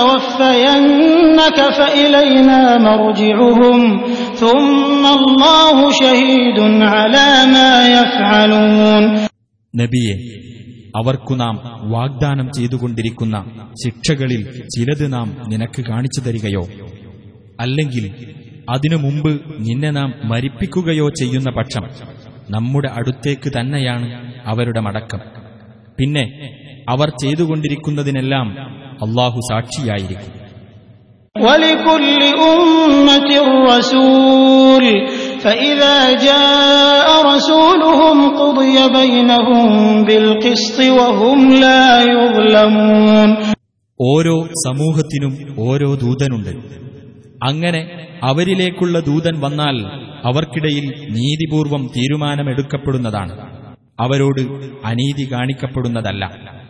نتوفينك فإلينا مرجعهم ثم الله شهيد على ما يفعلون നബിയെ അവർക്കു നാം വാഗ്ദാനം ചെയ്തുകൊണ്ടിരിക്കുന്ന ശിക്ഷകളിൽ ചിലത് നാം നിനക്ക് കാണിച്ചു തരികയോ അല്ലെങ്കിൽ അതിനു മുമ്പ് നിന്നെ നാം മരിപ്പിക്കുകയോ ചെയ്യുന്ന പക്ഷം നമ്മുടെ അടുത്തേക്ക് തന്നെയാണ് അവരുടെ മടക്കം പിന്നെ അവർ ചെയ്തുകൊണ്ടിരിക്കുന്നതിനെല്ലാം അള്ളാഹു സാക്ഷിയായിരിക്കും ولكل أمة رسول فإذا جاء رسولهم قضي بينهم بالقسط وهم لا يظلمون ഓരോ സമൂഹത്തിനും ഓരോ ദൂതനുണ്ട് അങ്ങനെ അവരിലേക്കുള്ള ദൂതൻ വന്നാൽ അവർക്കിടയിൽ നീതിപൂർവം തീരുമാനമെടുക്കപ്പെടുന്നതാണ് അവരോട് അനീതി കാണിക്കപ്പെടുന്നതല്ല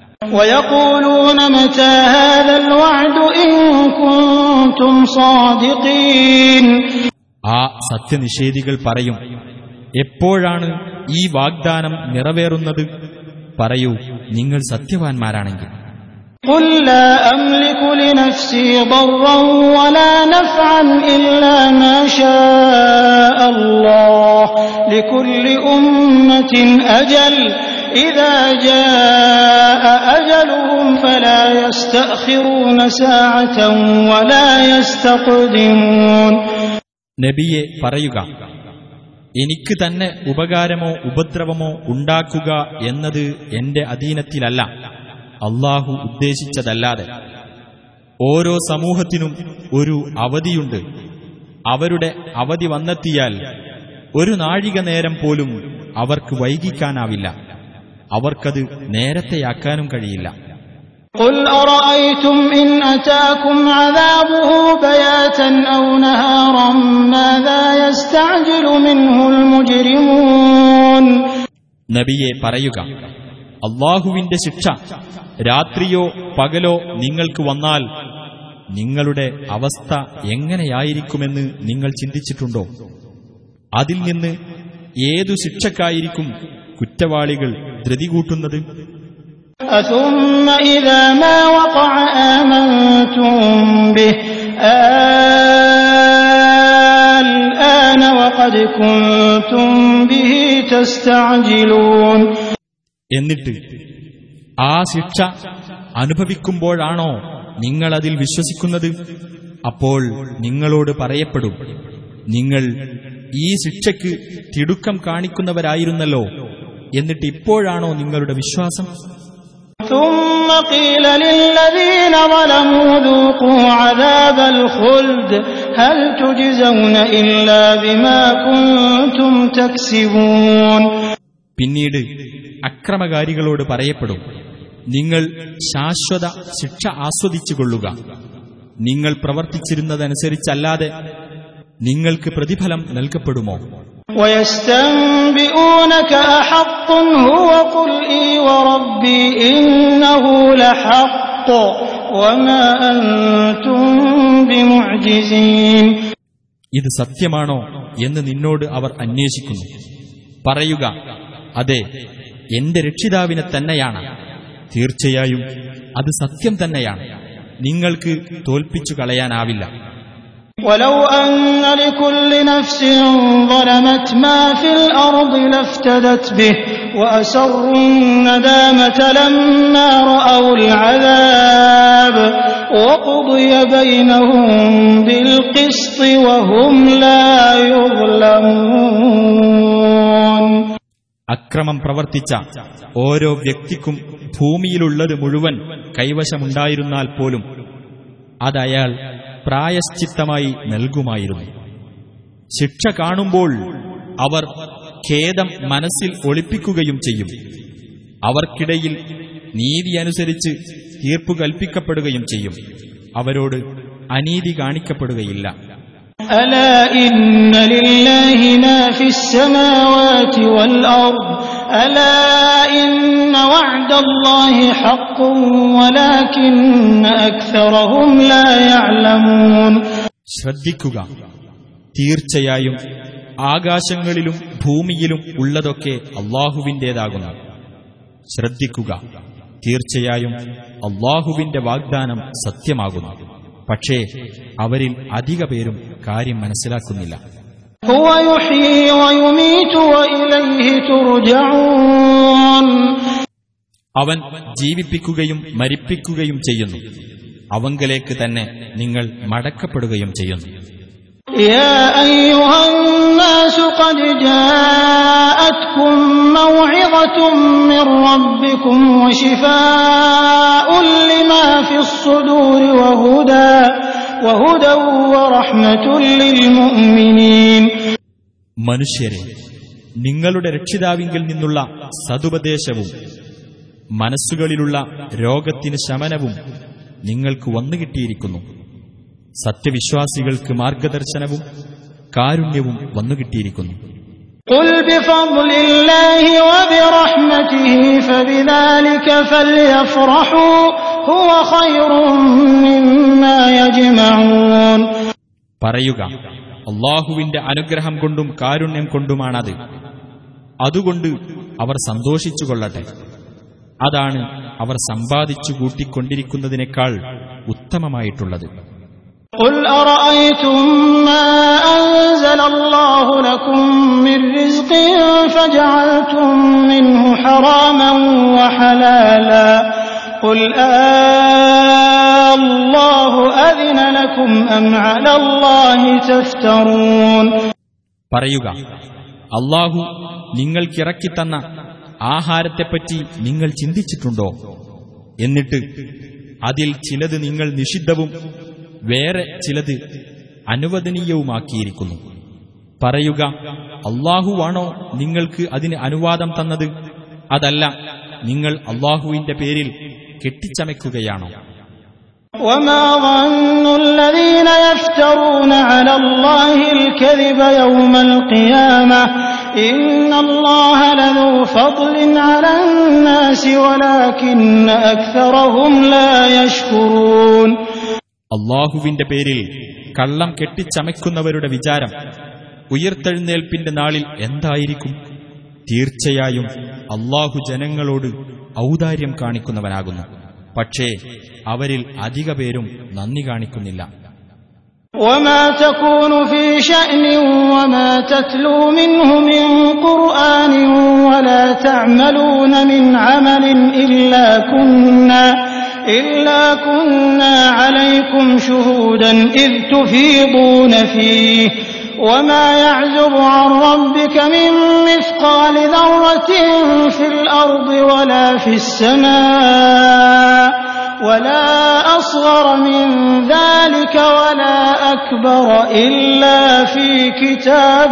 ويقولون متى هذا الوعد إن كنتم صادقين ആ സത്യനിഷേധികൾ പറയും എപ്പോഴാണ് ഈ വാഗ്ദാനം നിറവേറുന്നത് പറയൂ നിങ്ങൾ സത്യവാൻമാരാണെങ്കിൽ قل لا أملك لنفسي ضرا ولا نفعا إلا ما شاء الله لكل أمة أجل إذا جاء أجلهم فلا يستأخرون ساعة ولا يستقدمون നബിയെ പറയുക എനിക്ക് തന്നെ ഉപകാരമോ ഉപദ്രവമോ ഉണ്ടാക്കുക എന്നത് എന്റെ അധീനത്തിലല്ല അള്ളാഹു ഉദ്ദേശിച്ചതല്ലാതെ ഓരോ സമൂഹത്തിനും ഒരു അവധിയുണ്ട് അവരുടെ അവധി വന്നെത്തിയാൽ ഒരു നാഴിക നേരം പോലും അവർക്ക് വൈകിക്കാനാവില്ല അവർക്കത് നേരത്തെയാക്കാനും കഴിയില്ല قل أرأيتم إن أتاكم عذابه بياتا أو نهارا ماذا يستعجل منه المجرمون നബിയെ പറയുക അള്ളാഹുവിന്റെ ശിക്ഷ രാത്രിയോ പകലോ നിങ്ങൾക്ക് വന്നാൽ നിങ്ങളുടെ അവസ്ഥ എങ്ങനെയായിരിക്കുമെന്ന് നിങ്ങൾ ചിന്തിച്ചിട്ടുണ്ടോ അതിൽ നിന്ന് ഏതു ശിക്ഷക്കായിരിക്കും കുറ്റവാളികൾ ധൃതി കൂട്ടുന്നത് أثم إذا ما وقع آمنتم به الآن وقد كنتم به تستعجلون എന്നിട്ട് ആ ശിക്ഷ അനുഭവിക്കുമ്പോഴാണോ നിങ്ങളതിൽ വിശ്വസിക്കുന്നത് അപ്പോൾ നിങ്ങളോട് പറയപ്പെടും നിങ്ങൾ ഈ ശിക്ഷയ്ക്ക് തിടുക്കം കാണിക്കുന്നവരായിരുന്നല്ലോ എന്നിട്ട് ഇപ്പോഴാണോ നിങ്ങളുടെ വിശ്വാസം ثم قيل للذين ظلموا ذوقوا عذاب الخلد هل تجزون إلا بما كنتم تكسبون പിന്നീട് അക്രമകാരികളോട് പറയപ്പെടും നിങ്ങൾ ശാശ്വത ശിക്ഷ ആസ്വദിച്ചുകൊള്ളുക നിങ്ങൾ പ്രവർത്തിച്ചിരുന്നതനുസരിച്ചല്ലാതെ നിങ്ങൾക്ക് പ്രതിഫലം നൽകപ്പെടുമോ ويستنبئونك أحق هو قل إي وربي إنه لحق وما أنتم بمعجزين ഇത് സത്യമാണോ എന്ന് നിന്നോട് അവർ അന്വേഷിക്കുന്നു പറയുക അതെ എന്റെ രക്ഷിതാവിനെ തന്നെയാണ് തീർച്ചയായും അത് സത്യം തന്നെയാണ് നിങ്ങൾക്ക് തോൽപ്പിച്ചു കളയാനാവില്ല ولو أن لكل نفس ظلمت ما في الأرض لافتدت به وأسروا الندامة لما رأوا العذاب وقضي بينهم بالقسط وهم لا يظلمون അക്രമം പ്രവർത്തിച്ച ഓരോ വ്യക്തിക്കും ഭൂമിയിലുള്ളത് മുഴുവൻ കൈവശമുണ്ടായിരുന്നാൽ പോലും അതയാൾ പ്രായശ്ചിത്തമായി നൽകുമായിരുന്നു ശിക്ഷ കാണുമ്പോൾ അവർ ഖേദം മനസ്സിൽ ഒളിപ്പിക്കുകയും ചെയ്യും അവർക്കിടയിൽ നീതി അനുസരിച്ച് തീർപ്പു കൽപ്പിക്കപ്പെടുകയും ചെയ്യും അവരോട് അനീതി കാണിക്കപ്പെടുകയില്ല ألا إن لله ما في السماوات والأرض ألا إن وعد الله حق ولكن أكثرهم لا يعلمون ശ്രദ്ധിക്കുക തീർച്ചയായും ആകാശങ്ങളിലും ഭൂമിയിലും ഉള്ളതൊക്കെ അള്ളാഹുവിൻ്റേതാകുന്നു ശ്രദ്ധിക്കുക തീർച്ചയായും അള്ളാഹുവിന്റെ വാഗ്ദാനം സത്യമാകുന്നു പക്ഷേ അവരിൽ അധിക പേരും കാര്യം മനസ്സിലാക്കുന്നില്ല هو يحيي ويميت وإليه ترجعون അവൻ ജീവിപ്പിക്കുകയും മരിപ്പിക്കുകയും ചെയ്യുന്നു അവങ്കലേക്ക് തന്നെ നിങ്ങൾ മടക്കപ്പെടുകയും ചെയ്യുന്നു يا أيها الناس قد جاءتكم موعظة من ربكم وشفاء لما في الصدور وهدى وهدى ورحمة للمؤمنين മനുഷ്യരെ നിങ്ങളുടെ രക്ഷിതാവിങ്കിൽ നിന്നുള്ള സതുപദേശവും മനസ്സുകളിലുള്ള രോഗത്തിന് ശമനവും നിങ്ങൾക്ക് വന്നുകിട്ടിയിരിക്കുന്നു സത്യവിശ്വാസികൾക്ക് മാർഗദർശനവും കാരുണ്യവും വന്നുകിട്ടിയിരിക്കുന്നു قل بفضل الله وبرحمته فبذلك فليفرحوا هو خير مما يجمعون പറയുക അള്ളാഹുവിന്റെ അനുഗ്രഹം കൊണ്ടും കാരുണ്യം കൊണ്ടുമാണത് അതുകൊണ്ട് അവർ സന്തോഷിച്ചുകൊള്ളട്ടെ അതാണ് അവർ സമ്പാദിച്ചു കൂട്ടിക്കൊണ്ടിരിക്കുന്നതിനേക്കാൾ ഉത്തമമായിട്ടുള്ളത് قل أرأيتم ما أنزل الله لكم من رزق فجعلتم منه حراما وحلالا قل آه الله أذن لكم أم على الله تفترون പറയുക അള്ളാഹു നിങ്ങൾക്കിറക്കിത്തന്ന ആഹാരത്തെപ്പറ്റി നിങ്ങൾ ചിന്തിച്ചിട്ടുണ്ടോ എന്നിട്ട് അതിൽ ചിലത് നിങ്ങൾ നിഷിദ്ധവും വേറെ ചിലത് അനുവദനീയവുമാക്കിയിരിക്കുന്നു പറയുക അള്ളാഹുവാണോ നിങ്ങൾക്ക് അതിന് അനുവാദം തന്നത് അതല്ല നിങ്ങൾ അള്ളാഹുവിന്റെ പേരിൽ കെട്ടിച്ചമയ്ക്കുകയാണോ وما ظن الذين يفترون على الله الكذب يوم القيامة إن الله لذو فضل على الناس ولكن أكثرهم لا يشكرون അള്ളാഹുവിന്റെ പേരിൽ കള്ളം കെട്ടിച്ചമയ്ക്കുന്നവരുടെ വിചാരം ഉയർത്തെഴുന്നേൽപ്പിന്റെ നാളിൽ എന്തായിരിക്കും തീർച്ചയായും അള്ളാഹു ജനങ്ങളോട് ഔദാര്യം കാണിക്കുന്നവനാകുന്നു പക്ഷേ അവരിൽ അധിക പേരും നന്ദി കാണിക്കുന്നില്ല وما تكون في شأن وما تتلو منه من قرآن ولا تعملون من عمل إلا كنا إلا كنا عليكم شهودا إذ تفيضون فيه وما يعزب عن ربك من مثقال ذرة في الأرض ولا في السماء ولا أصغر من ذلك ولا أكبر إلا في كتاب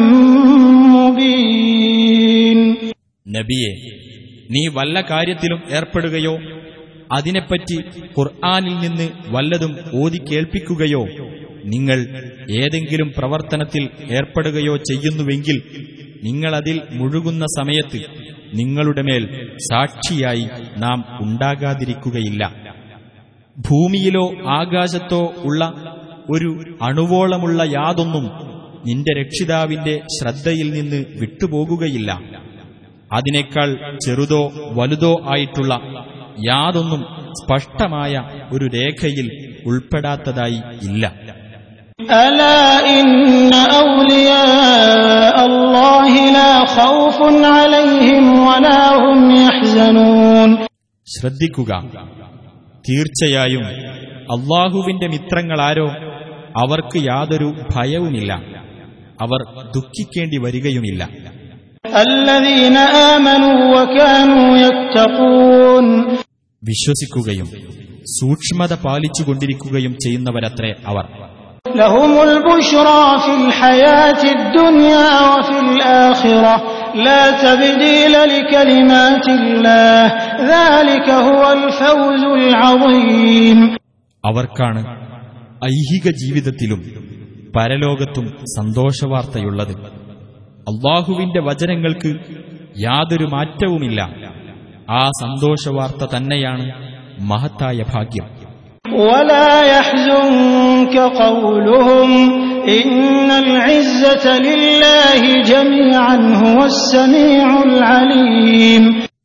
مبين നബിയെ നീ വല്ല കാര്യത്തിലും ഏർപ്പെടുകയോ അതിനെപ്പറ്റി ഖുർആാനിൽ നിന്ന് വല്ലതും ഓതി കേൾപ്പിക്കുകയോ നിങ്ങൾ ഏതെങ്കിലും പ്രവർത്തനത്തിൽ ഏർപ്പെടുകയോ ചെയ്യുന്നുവെങ്കിൽ നിങ്ങളതിൽ മുഴുകുന്ന സമയത്ത് നിങ്ങളുടെ മേൽ സാക്ഷിയായി നാം ഉണ്ടാകാതിരിക്കുകയില്ല ഭൂമിയിലോ ആകാശത്തോ ഉള്ള ഒരു അണുവോളമുള്ള യാതൊന്നും നിന്റെ രക്ഷിതാവിന്റെ ശ്രദ്ധയിൽ നിന്ന് വിട്ടുപോകുകയില്ല അതിനേക്കാൾ ചെറുതോ വലുതോ ആയിട്ടുള്ള യാതൊന്നും സ്പഷ്ടമായ ഒരു രേഖയിൽ ഉൾപ്പെടാത്തതായി ഇല്ല ألا إن أولياء الله لا خوف عليهم ولا هم يحزنون ശ്രദ്ധിക്കുക തീർച്ചയായും അള്ളാഹുവിന്റെ മിത്രങ്ങളാരോ അവർക്ക് യാതൊരു ഭയവുമില്ല അവർ ദുഃഖിക്കേണ്ടി വരികയുമില്ല الذين آمنوا وكانوا يتقون വിശ്വസിക്കുകയും സൂക്ഷ്മത പാലിച്ചുകൊണ്ടിരിക്കുകയും ചെയ്യുന്നവരത്രേ അവർ لهم البشرى في الحياة الدنيا وفي الآخرة لا تبديل لكلمات الله ذلك هو الفوز العظيم അവർക്കാണ് ഐഹിക ജീവിതത്തിലും പരലോകത്തും സന്തോഷവാർത്തയുള്ളത് അള്ളാഹുവിന്റെ വചനങ്ങൾക്ക് യാതൊരു മാറ്റവുമില്ല ആ സന്തോഷവാർത്ത തന്നെയാണ് മഹത്തായ ഭാഗ്യം ولا يحزنك قولهم إن العزة لله جميعا هو السميع العليم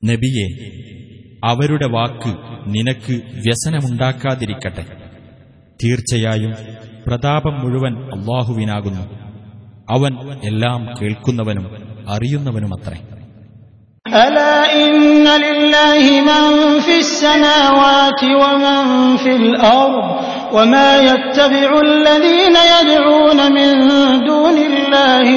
നബിയെ അവരുടെ വാക്ക് നിനക്ക് വ്യസനമുണ്ടാക്കാതിരിക്കട്ടെ തീർച്ചയായും പ്രതാപം മുഴുവൻ അള്ളാഹുവിനാകുന്നു അവൻ എല്ലാം കേൾക്കുന്നവനും അറിയുന്നവനുമത്രേ ألا إن لله من في السماوات ومن في الأرض وما يتبع الذين يدعون من دون الله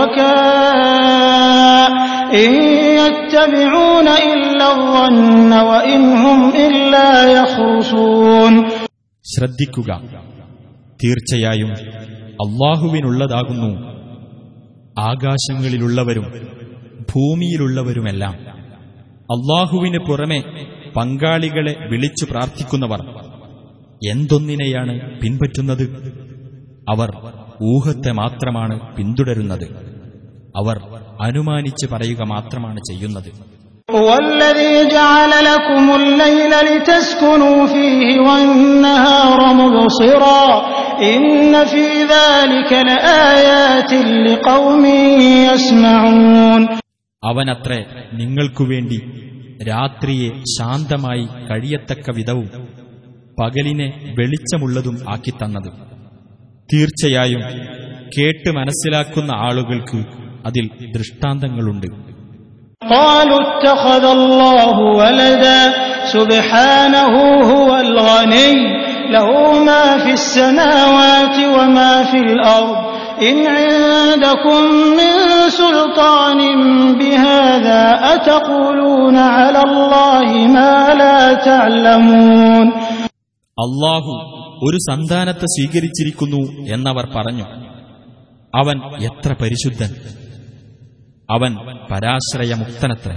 شركاء إن يتبعون إلا الظن وإن هم إلا يخرصون ശ്രദ്ധിക്കുക തീർച്ചയായും അള്ളാഹുവിനുള്ളതാകുന്നു ആകാശങ്ങളിലുള്ളവരും ഭൂമിയിലുള്ളവരുമെല്ലാം അള്ളാഹുവിന് പുറമെ പങ്കാളികളെ വിളിച്ചു പ്രാർത്ഥിക്കുന്നവർ എന്തൊന്നിനെയാണ് പിൻപറ്റുന്നത് അവർ ഊഹത്തെ മാത്രമാണ് പിന്തുടരുന്നത് അവർ അനുമാനിച്ച് പറയുക മാത്രമാണ് ചെയ്യുന്നത് والذي جعل لكم الليل لتسكنوا فيه والنهار مبصرا إن في ذلك لآيات لقوم يسمعون അവനത്രേ നിങ്ങൾക്കുവേണ്ടി രാത്രിയെ ശാന്തമായി കഴിയത്തക്ക വിധവും പകലിനെ വെളിച്ചമുള്ളതും ആക്കിത്തന്നത് തീർച്ചയായും കേട്ട് മനസ്സിലാക്കുന്ന ആളുകൾക്ക് അതിൽ ദൃഷ്ടാന്തങ്ങളുണ്ട് قالوا اتخذ الله ولدا سبحانه هو الغني له ما في السماوات وما في الأرض إن عندكم من سلطان بهذا أتقولون على الله ما لا تعلمون അള്ളാഹു ഒരു സന്താനത്തെ സ്വീകരിച്ചിരിക്കുന്നു എന്നവർ പറഞ്ഞു അവൻ എത്ര പരിശുദ്ധൻ അവൻ പരാശ്രയമുക്തനത്ര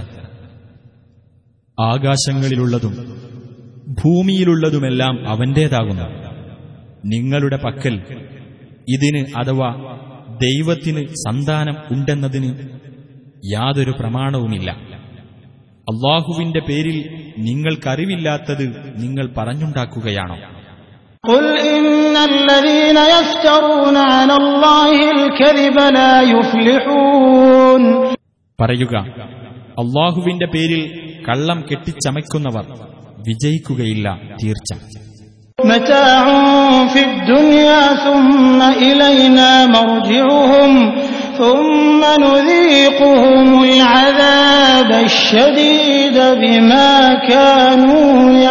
ആകാശങ്ങളിലുള്ളതും ഭൂമിയിലുള്ളതുമെല്ലാം അവന്റേതാകുന്നു നിങ്ങളുടെ പക്കൽ ഇതിന് അഥവാ ദൈവത്തിന് സന്താനം ഉണ്ടെന്നതിന് യാതൊരു പ്രമാണവുമില്ല അള്ളാഹുവിന്റെ പേരിൽ നിങ്ങൾക്കറിവില്ലാത്തത് നിങ്ങൾ പറഞ്ഞുണ്ടാക്കുകയാണോ قل إن الذين يفترون على الله الكذب لا يفلحون പറയുക അള്ളാഹുവിന്റെ പേരിൽ കള്ളം കെട്ടിച്ചമയ്ക്കുന്നവർ വിജയിക്കുകയില്ല തീർച്ച متاع في الدنيا ثم إلينا مرجعهم ثم نذيقهم العذاب الشديد بما كانوا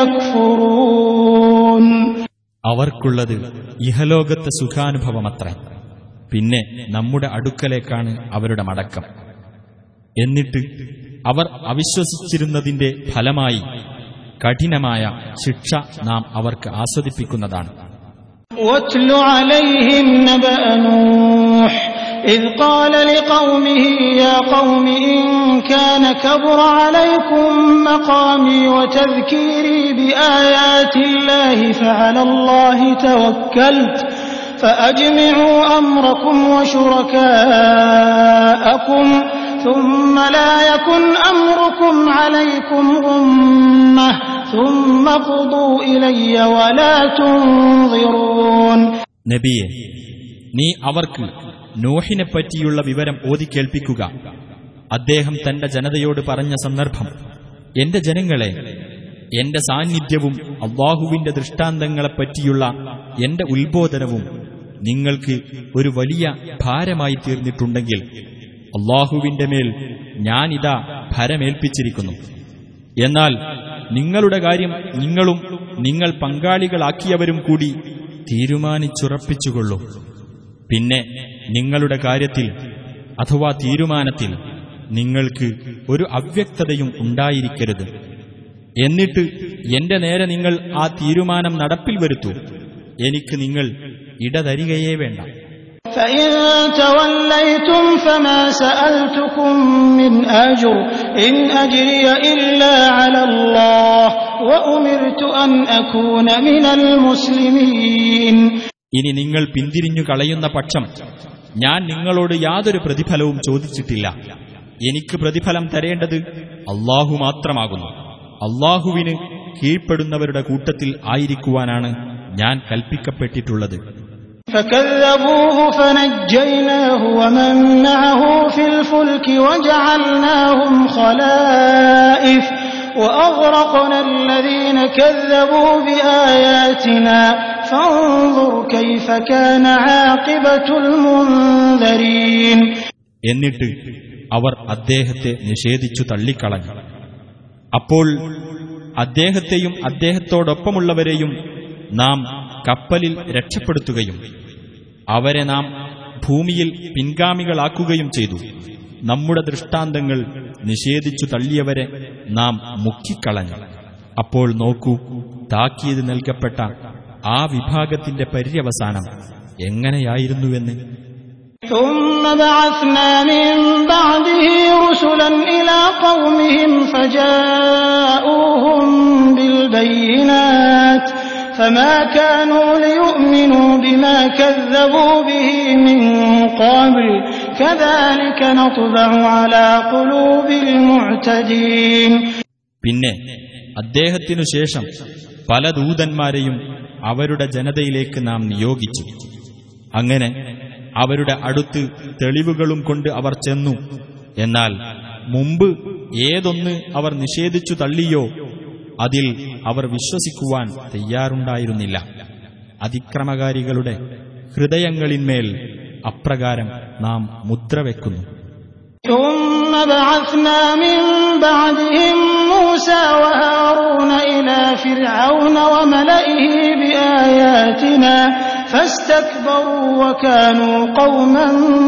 يكفرون അവർക്കുള്ളത് ഇഹലോകത്തെ സുഖാനുഭവമത്രേ പിന്നെ നമ്മുടെ അടുക്കലേക്കാണ് അവരുടെ മടക്കം എന്നിട്ട് അവർ അവിശ്വസിച്ചിരുന്നതിന്റെ ഫലമായി കഠിനമായ ശിക്ഷ നാം അവർക്ക് ആസ്വദിപ്പിക്കുന്നതാണ് واتل عليهم نبأ نوح إذ قال لقومه يا قوم إن كان كبر عليكم مقامي وتذكيري بآيات الله فعلى الله توكلت فأجمعوا أمركم وشركاءكم ثم لا يكن أمركم عليكم غمة ثم قضوا إلي ولا تنظرون നബിയെ നീ അവർക്ക് നോഹിനെപ്പറ്റിയുള്ള വിവരം ഓതിക്കേൾപ്പിക്കുക അദ്ദേഹം തന്റെ ജനതയോട് പറഞ്ഞ സന്ദർഭം എന്റെ ജനങ്ങളെ എന്റെ സാന്നിധ്യവും അള്ളാഹുവിന്റെ ദൃഷ്ടാന്തങ്ങളെപ്പറ്റിയുള്ള എന്റെ ഉത്ബോധനവും നിങ്ങൾക്ക് ഒരു വലിയ ഭാരമായി തീർന്നിട്ടുണ്ടെങ്കിൽ അള്ളാഹുവിന്റെ മേൽ ഞാനിതാ ഭരമേൽപ്പിച്ചിരിക്കുന്നു എന്നാൽ നിങ്ങളുടെ കാര്യം നിങ്ങളും നിങ്ങൾ പങ്കാളികളാക്കിയവരും കൂടി തീരുമാനിച്ചുറപ്പിച്ചുകൊള്ളൂ പിന്നെ നിങ്ങളുടെ കാര്യത്തിൽ അഥവാ തീരുമാനത്തിൽ നിങ്ങൾക്ക് ഒരു അവ്യക്തതയും ഉണ്ടായിരിക്കരുത് എന്നിട്ട് എന്റെ നേരെ നിങ്ങൾ ആ തീരുമാനം നടപ്പിൽ വരുത്തൂ എനിക്ക് നിങ്ങൾ ഇടതരികയേ വേണ്ട فإن توليتم فما سألتكم من أجر إن أجري إلا على الله وأمرت أن أكون من المسلمين ഇനി നിങ്ങൾ പിന്തിരിഞ്ഞു കളയുന്ന പക്ഷം ഞാൻ നിങ്ങളോട് യാതൊരു പ്രതിഫലവും ചോദിച്ചിട്ടില്ല എനിക്ക് പ്രതിഫലം തരേണ്ടത് അള്ളാഹു മാത്രമാകുന്നു അള്ളാഹുവിന് കീഴ്പ്പെടുന്നവരുടെ കൂട്ടത്തിൽ ആയിരിക്കുവാനാണ് ഞാൻ കൽപ്പിക്കപ്പെട്ടിട്ടുള്ളത് فكذبوه فنجيناه ومن معه في الفلك وجعلناهم خلائف وأغرقنا الذين كذبوا بآياتنا فانظر كيف كان عاقبة المنذرين എന്നിട്ട് അവർ അദ്ദേഹത്തെ നിഷേധിച്ചു തള്ളിക്കളഞ്ഞു അപ്പോൾ അദ്ദേഹത്തെയും അദ്ദേഹത്തോടൊപ്പമുള്ളവരെയും നാം കപ്പലിൽ രക്ഷപ്പെടുത്തുകയും അവരെ നാം ഭൂമിയിൽ പിൻഗാമികളാക്കുകയും ചെയ്തു നമ്മുടെ ദൃഷ്ടാന്തങ്ങൾ നിഷേധിച്ചു തള്ളിയവരെ നാം മുക്കിക്കളഞ്ഞു അപ്പോൾ നോക്കൂ താക്കീത് നൽകപ്പെട്ട ആ വിഭാഗത്തിന്റെ പര്യവസാനം എങ്ങനെയായിരുന്നുവെന്ന് ثم بعثنا من بعده رسلا إلى قومهم فجاءوهم بالبينات فما كانوا ليؤمنوا بما كذبوا به من قبل كذلك نطبع على قلوب المعتدين പിന്നെ അദ്ദേഹത്തിനു ശേഷം പല ദൂതന്മാരെയും അവരുടെ ജനതയിലേക്ക് നാം നിയോഗിച്ചു അങ്ങനെ അവരുടെ അടുത്ത് തെളിവുകളും കൊണ്ട് അവർ ചെന്നു എന്നാൽ മുമ്പ് ഏതൊന്ന് അവർ നിഷേധിച്ചു തള്ളിയോ അതിൽ അവർ വിശ്വസിക്കുവാൻ തയ്യാറുണ്ടായിരുന്നില്ല അതിക്രമകാരികളുടെ ഹൃദയങ്ങളിന്മേൽ അപ്രകാരം നാം മുദ്ര വെക്കുന്നു ثم بعثنا من بعدهم موسى وهارون إلى فرعون وملئه بآياتنا فاستكبروا وكانوا قوما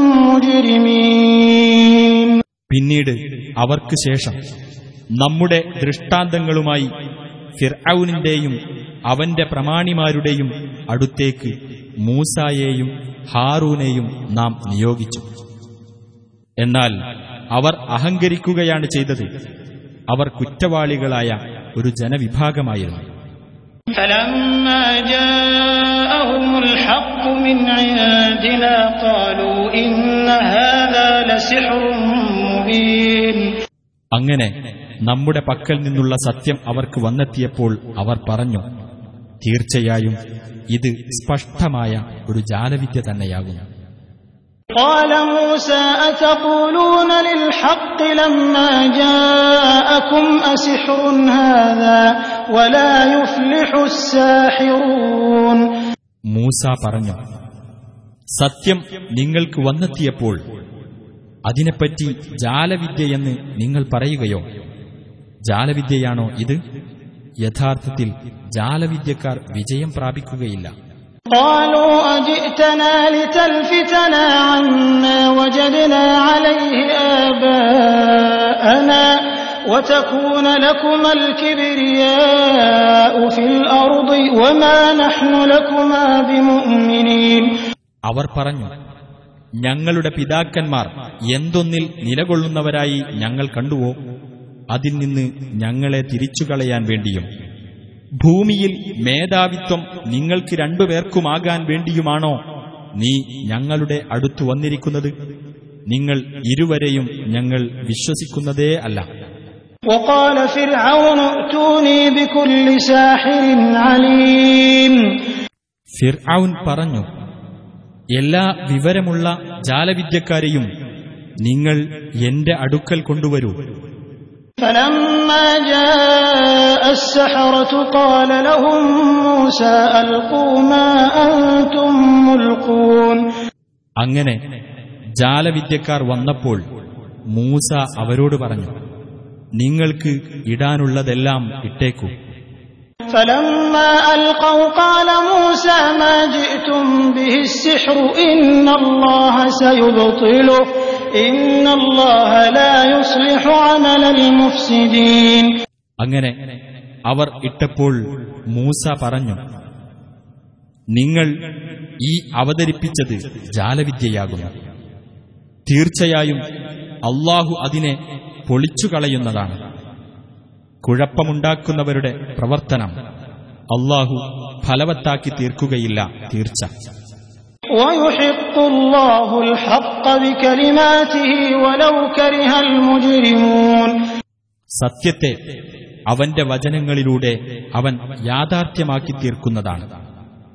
مجرمين പിന്നീട് അവർക്ക് ശേഷം നമ്മുടെ ദൃഷ്ടാന്തങ്ങളുമായി ഫിർഔനിന്റെയും അവന്റെ പ്രമാണിമാരുടെയും അടുത്തേക്ക് മൂസായെയും ഹാറൂനെയും നാം നിയോഗിച്ചു എന്നാൽ അവർ അഹങ്കരിക്കുകയാണ് ചെയ്തത് അവർ കുറ്റവാളികളായ ഒരു ജനവിഭാഗമായിരുന്നു فلما جاءهم الحق من عندنا قالوا إن هذا لسحر مبين അങ്ങനെ നമ്മുടെ പക്കൽ നിന്നുള്ള സത്യം അവർക്ക് വന്നെത്തിയപ്പോൾ അവർ പറഞ്ഞു തീർച്ചയായും ഇത് സ്പഷ്ടമായ ഒരു ജാലവിദ്യ തന്നെയാകുന്നു قال موسى أتقولون للحق لما جاءكم أسحر هذا ولا يفلح الساحرون മൂസ പറഞ്ഞു സത്യം നിങ്ങൾക്ക് വന്നെത്തിയപ്പോൾ അതിനെപ്പറ്റി ജാലവിദ്യയെന്ന് നിങ്ങൾ പറയുകയോ ജാലവിദ്യയാണോ ഇത് യഥാർത്ഥത്തിൽ ജാലവിദ്യക്കാർ വിജയം പ്രാപിക്കുകയില്ല قالوا أجئتنا لتلفتنا عما وجدنا عليه آباءنا وتكون لكما الكبرياء في الأرض وما نحن لكما بمؤمنين അവർ പറഞ്ഞു ഞങ്ങളുടെ പിതാക്കന്മാർ എന്തൊന്നിൽ നിലകൊള്ളുന്നവരായി ഞങ്ങൾ കണ്ടുവോ അതിൽ നിന്ന് ഞങ്ങളെ തിരിച്ചുകളയാൻ വേണ്ടിയും ഭൂമിയിൽ മേധാവിത്വം നിങ്ങൾക്ക് രണ്ടുപേർക്കുമാകാൻ വേണ്ടിയുമാണോ നീ ഞങ്ങളുടെ അടുത്തു വന്നിരിക്കുന്നത് നിങ്ങൾ ഇരുവരെയും ഞങ്ങൾ വിശ്വസിക്കുന്നതേ അല്ല وقال فرعون ائتوني بكل ساحر عليم ഫിർഔൻ പറഞ്ഞു എല്ലാ വിവരമുള്ള ജാലവിദ്യക്കാരെയും നിങ്ങൾ എന്റെ അടുക്കൽ കൊണ്ടുവരൂ فلما جاء السحرة قال لهم موسى ألقوا ما أنتم ملقون അങ്ങനെ ജാലവിദ്യക്കാർ വന്നപ്പോൾ മൂസ അവരോട് പറഞ്ഞു നിങ്ങൾക്ക് ഇടാനുള്ളതെല്ലാം ഇട്ടേക്കൂ فلما ألقوا قال موسى ما جئتم به السحر إن الله سيبطله إن الله لا يصلح عمل المفسدين അങ്ങനെ അവർ ഇട്ടപ്പോൾ മൂസ പറഞ്ഞു നിങ്ങൾ ഈ അവതരിപ്പിച്ചത് ജാലവിദ്യയാകുന്നു തീർച്ചയായും അള്ളാഹു അതിനെ പൊളിച്ചുകളയുന്നതാണ് കുഴപ്പമുണ്ടാക്കുന്നവരുടെ പ്രവർത്തനം അള്ളാഹു ഫലവത്താക്കി തീർക്കുകയില്ല തീർച്ച ويحق الله الحق بكلماته ولو كره المجرمون സത്യത്തെ അവന്റെ വചനങ്ങളിലൂടെ അവൻ യാഥാർത്ഥ്യമാക്കി തീർക്കുന്നതാണ്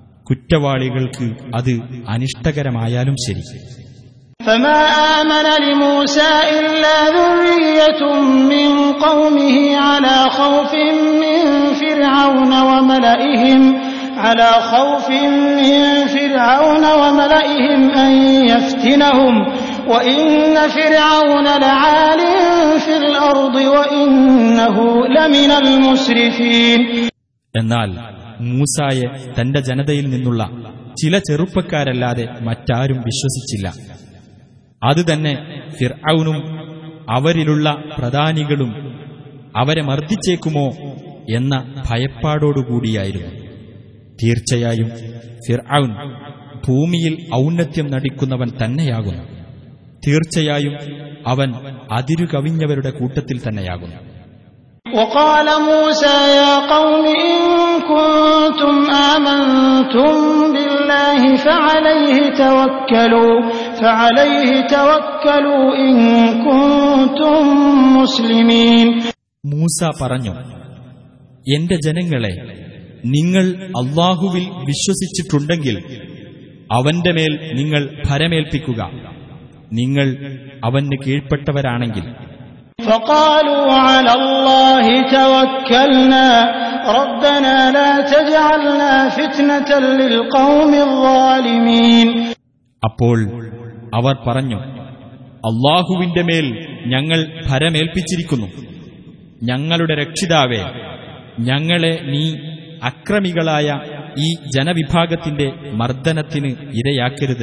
കുറ്റവാളികൾക്ക് അത് അനിഷ്ടകരമായാലും ശരി فما آمن لموسى إلا ذرية من قومه على خوف من فرعون وملئهم على خوف من فرعون وملئهم أن يفتنهم وإن فرعون لعال في الأرض وإنه لمن المسرفين എന്നാൽ മൂസായെ തന്റെ ജനതയിൽ നിന്നുള്ള ചില ചെറുപ്പക്കാരല്ലാതെ മറ്റാരും വിശ്വസിച്ചില്ല അതുതന്നെ ഫിർഔനും അവരിലുള്ള പ്രധാനികളും അവരെ മർദ്ദിച്ചേക്കുമോ എന്ന ഭയപ്പാടോടുകൂടിയായിരുന്നു തീർച്ചയായും ഫിർഔൻ ഭൂമിയിൽ ഔന്നത്യം നടിക്കുന്നവൻ തന്നെയാകുന്നു തീർച്ചയായും അവൻ അതിരുകവിഞ്ഞവരുടെ കൂട്ടത്തിൽ തന്നെയാകുന്നു وقال موسى يا قوم إن كنتم آمنتم بالله فعليه توكلوا فعليه توكلوا إن كنتم مسلمين മൂസ പറഞ്ഞു എന്റെ ജനങ്ങളെ നിങ്ങൾ അള്ളാഹുവിൽ വിശ്വസിച്ചിട്ടുണ്ടെങ്കിൽ അവന്റെ മേൽ നിങ്ങൾ ഭരമേൽപ്പിക്കുക നിങ്ങൾ അവന് കീഴ്പ്പെട്ടവരാണെങ്കിൽ فقالوا على الله توكلنا ربنا لا تجعلنا فتنة للقوم الظالمين അപ്പോൾ അവർ പറഞ്ഞു അള്ളാഹുവിന്റെ മേൽ ഞങ്ങൾ ഭരമേൽപ്പിച്ചിരിക്കുന്നു ഞങ്ങളുടെ രക്ഷിതാവേ ഞങ്ങളെ നീ അക്രമികളായ ഈ ജനവിഭാഗത്തിന്റെ മർദ്ദനത്തിന് ഇരയാക്കരുത്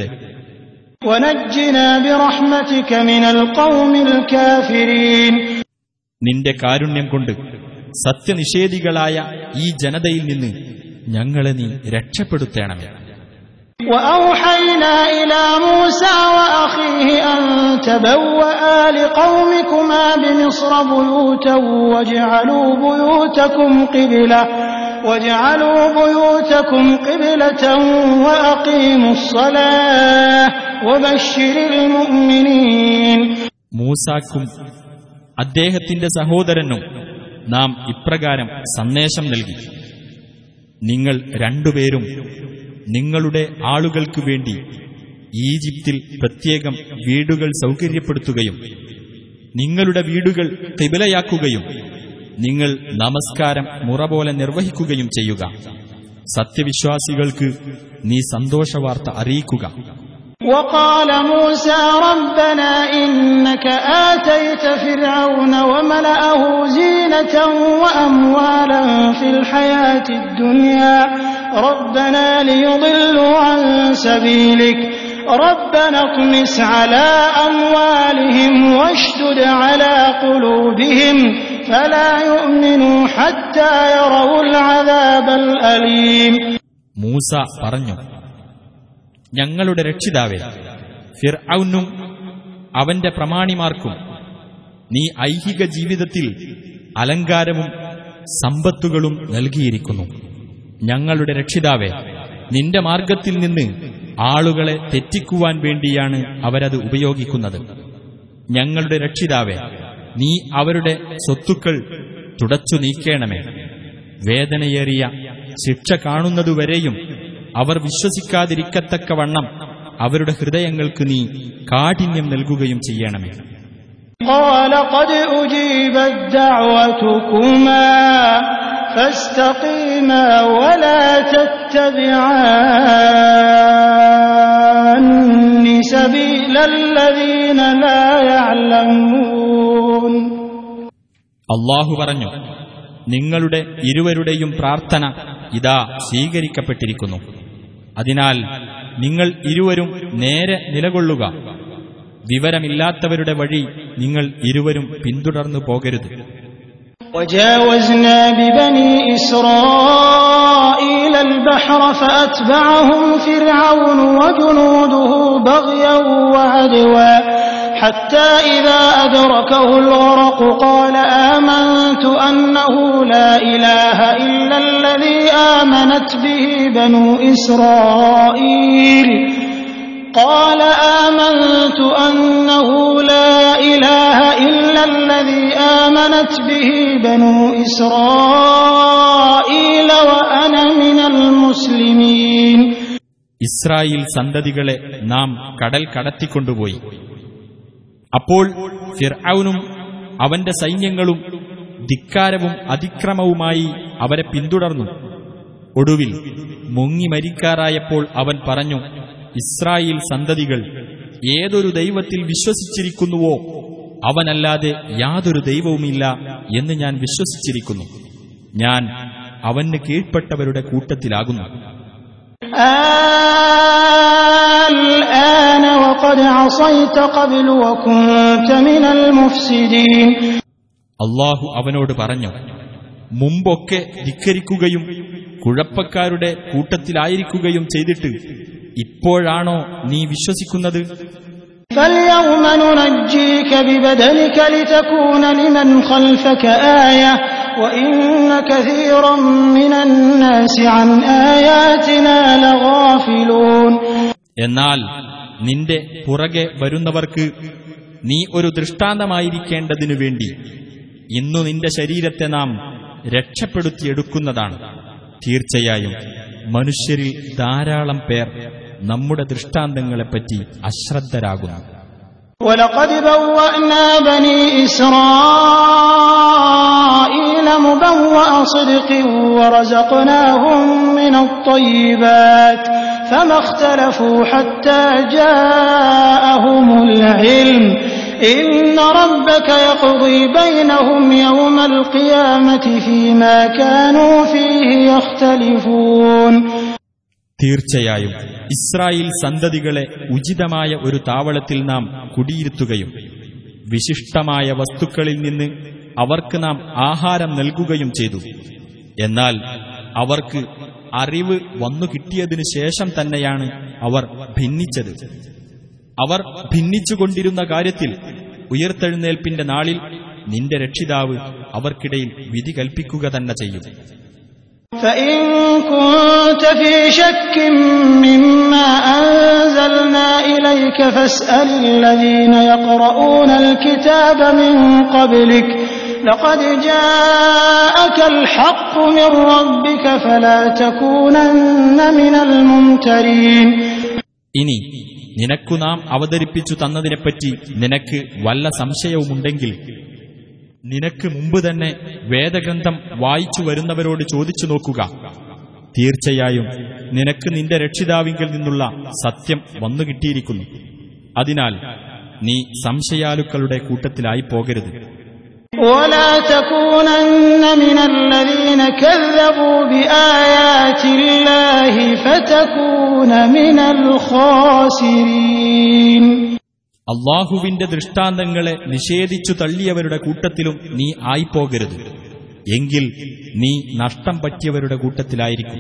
ونجنا برحمتك من القوم الكافرين നിന്റെ കാരുണ്യം കൊണ്ട് സത്യനിഷേധികളായ ഈ ജനതയിൽ നിന്ന് ഞങ്ങളെ നീ രക്ഷപ്പെടുത്തേണമേ وأوحينا إلى موسى وأخيه أن تبوأ لقومكما بمصر بيوتا واجعلوا بيوتكم قبلة واجعلوا بيوتكم قبلة وأقيموا الصلاة وبشر المؤمنين മൂസാക്കും അദ്ദേഹത്തിന്റെ സഹോദരനും നാം ഇപ്രകാരം സന്ദേശം നൽകി നിങ്ങൾ രണ്ടുപേരും നിങ്ങളുടെ ആളുകൾക്ക് വേണ്ടി ഈജിപ്തിൽ പ്രത്യേകം വീടുകൾ സൗകര്യപ്പെടുത്തുകയും നിങ്ങളുടെ വീടുകൾ തിബിലയാക്കുകയും നിങ്ങൾ നമസ്കാരം മുറ പോലെ നിർവഹിക്കുകയും ചെയ്യുക സത്യവിശ്വാസികൾക്ക് നീ സന്തോഷവാർത്ത അറിയിക്കുക وقال موسى ربنا إنك آتيت فرعون وملأه زينة وأموالا في الحياة الدنيا ربنا ليضلوا عن سبيلك ربنا اطمس على أموالهم واشدد على قلوبهم فلا يؤمنوا حتى يروا العذاب الأليم മൂസ പറഞ്ഞു ഞങ്ങളുടെ രക്ഷിതാവേ ഫിർഔനും അവന്റെ പ്രമാണിമാർക്കും നീ ഐഹിക ജീവിതത്തിൽ അലങ്കാരവും സമ്പത്തുകളും നൽകിയിരിക്കുന്നു ഞങ്ങളുടെ രക്ഷിതാവേ നിന്റെ മാർഗത്തിൽ നിന്ന് ആളുകളെ തെറ്റിക്കുവാൻ വേണ്ടിയാണ് അവരത് ഉപയോഗിക്കുന്നത് ഞങ്ങളുടെ രക്ഷിതാവേ നീ അവരുടെ സ്വത്തുക്കൾ തുടച്ചു നീക്കേണമേ വേദനയേറിയ ശിക്ഷ കാണുന്നതുവരെയും അവർ വിശ്വസിക്കാതിരിക്കത്തക്കവണ്ണം അവരുടെ ഹൃദയങ്ങൾക്ക് നീ കാഠിന്യം നൽകുകയും ചെയ്യണമേ قال قد أجيبت دعوتكما فاستقيما ولا تتبعان سبيل الذين لا يعلمون അള്ളാഹു പറഞ്ഞു നിങ്ങളുടെ ഇരുവരുടെയും പ്രാർത്ഥന ഇതാ സ്വീകരിക്കപ്പെട്ടിരിക്കുന്നു അതിനാൽ നിങ്ങൾ ഇരുവരും നേരെ നിലകൊള്ളുക വിവരമില്ലാത്തവരുടെ വഴി നിങ്ങൾ ഇരുവരും പിന്തുടർന്നു പോകരുത് وجاوزنا ببني إسرائيل البحر فأتبعهم فرعون وجنوده بغيا وعدوا حتى إذا أدركه الغرق قال آمنت أنه لا إله إلا الذي آمنت به بنو إسرائيل قال آمنت أنه لا إله إلا الذي آمنت به بنو إسرائيل وأنا من المسلمين ഇസ്രായേൽ സന്തതികളെ നാം കടൽ കടത്തിക്കൊണ്ടുപോയി അപ്പോൾ ഫിർഔനും അവന്റെ സൈന്യങ്ങളും ധിക്കാരവും അതിക്രമവുമായി അവരെ പിന്തുടർന്നു ഒടുവിൽ മുങ്ങി മരിക്കാറായപ്പോൾ അവൻ പറഞ്ഞു ഇസ്രായേൽ സന്തതികൾ ഏതൊരു ദൈവത്തിൽ വിശ്വസിച്ചിരിക്കുന്നുവോ അവനല്ലാതെ യാതൊരു ദൈവവുമില്ല എന്ന് ഞാൻ വിശ്വസിച്ചിരിക്കുന്നു ഞാൻ അവന് കീഴ്പ്പെട്ടവരുടെ കൂട്ടത്തിലാകുന്നു الآن وقد عصيت قبل وكنت من المفسدين അള്ളാഹു അവനോട് പറഞ്ഞു മുമ്പൊക്കെ ധിക്കരിക്കുകയും കുഴപ്പക്കാരുടെ കൂട്ടത്തിലായിരിക്കുകയും ചെയ്തിട്ട് ഇപ്പോഴാണോ നീ വിശ്വസിക്കുന്നത് فاليوم ننجيك ببدنك لتكون لمن خلفك آية وإن كثيرا من الناس عن آياتنا لغافلون എന്നാൽ നിന്റെ പുറകെ വരുന്നവർക്ക് നീ ഒരു ദൃഷ്ടാന്തമായിരിക്കേണ്ടതിനു വേണ്ടി ഇന്നു നിന്റെ ശരീരത്തെ നാം രക്ഷപ്പെടുത്തിയെടുക്കുന്നതാണ് തീർച്ചയായും മനുഷ്യരിൽ ധാരാളം പേർ നമ്മുടെ ദൃഷ്ടാന്തങ്ങളെപ്പറ്റി അശ്രദ്ധരാകുന്നു ولقد بوأنا بني إسرائيل مبوأ صدق ورزقناهم من الطيبات فما اختلفوا حتى جاءهم العلم إن ربك يقضي بينهم يوم القيامة فيما كانوا فيه يختلفون തീർച്ചയായും ഇസ്രായേൽ സന്തതികളെ ഉചിതമായ ഒരു താവളത്തിൽ നാം കുടിയിരുത്തുകയും വിശിഷ്ടമായ വസ്തുക്കളിൽ നിന്ന് അവർക്ക് നാം ആഹാരം നൽകുകയും ചെയ്തു എന്നാൽ അവർക്ക് അറിവ് വന്നു കിട്ടിയതിനു ശേഷം തന്നെയാണ് അവർ ഭിന്നിച്ചത് അവർ ഭിന്നിച്ചുകൊണ്ടിരുന്ന കാര്യത്തിൽ ഉയർത്തെഴുന്നേൽപ്പിന്റെ നാളിൽ നിന്റെ രക്ഷിതാവ് അവർക്കിടയിൽ വിധി കൽപ്പിക്കുക തന്നെ ചെയ്യും فإن كنت في شك مما أنزلنا إليك فاسأل الذين يقرؤون الكتاب من قبلك لقد جاءك الحق من ربك فلا تكونن من الممترين ഇനി നിനക്കു നാം അവതരിപ്പിച്ചു തന്നതിനെപ്പറ്റി നിനക്ക് വല്ല സംശയവുമുണ്ടെങ്കിൽ നിനക്ക് മുമ്പ് തന്നെ വേദഗ്രന്ഥം വായിച്ചു വരുന്നവരോട് ചോദിച്ചു നോക്കുക തീർച്ചയായും നിനക്ക് നിന്റെ രക്ഷിതാവിങ്കിൽ നിന്നുള്ള സത്യം വന്നു കിട്ടിയിരിക്കുന്നു അതിനാൽ നീ സംശയാലുക്കളുടെ കൂട്ടത്തിലായി പോകരുത് ولا تكونن من الذين كذبوا بآيات الله فتكون من الخاسرين അള്ളാഹുവിന്റെ ദൃഷ്ടാന്തങ്ങളെ നിഷേധിച്ചു തള്ളിയവരുടെ കൂട്ടത്തിലും നീ ആയിപ്പോകരുത് എങ്കിൽ നീ നഷ്ടം പറ്റിയവരുടെ കൂട്ടത്തിലായിരിക്കും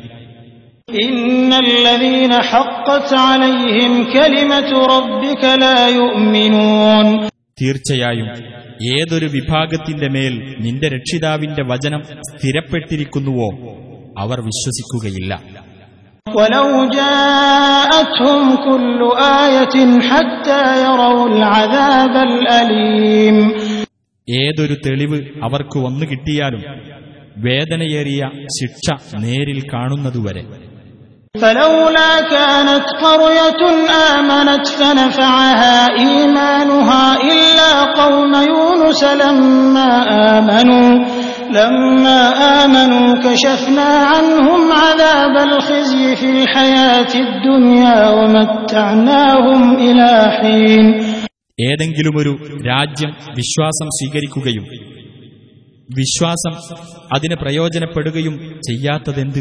إن الذين حقت عليهم كلمة ربك لا يؤمنون തീർച്ചയായും ഏതൊരു വിഭാഗത്തിന്റെ മേൽ നിന്റെ രക്ഷിതാവിന്റെ വചനം സ്ഥിരപ്പെട്ടിരിക്കുന്നുവോ അവർ വിശ്വസിക്കുകയില്ല ولو جاءتهم كل آية حتى يروا العذاب الأليم ഏതൊരു തെളിവ് അവർക്ക് വന്നു കിട്ടിയാലും വേദനയേറിയ ശിക്ഷ നേരിൽ കാണുന്നതുവരെ فلولا كانت قرية آمنت فنفعها إيمانها إلا قوم يونس لما آمنوا لما آمنوا كشفنا عنهم عذاب الخزي في الحياة الدنيا ومتعناهم إلى حين ഏതെങ്കിലുമൊരു രാജ്യം വിശ്വാസം സ്വീകരിക്കുകയും വിശ്വാസം അതിന് പ്രയോജനപ്പെടുകയും ചെയ്യാത്തതെന്ത്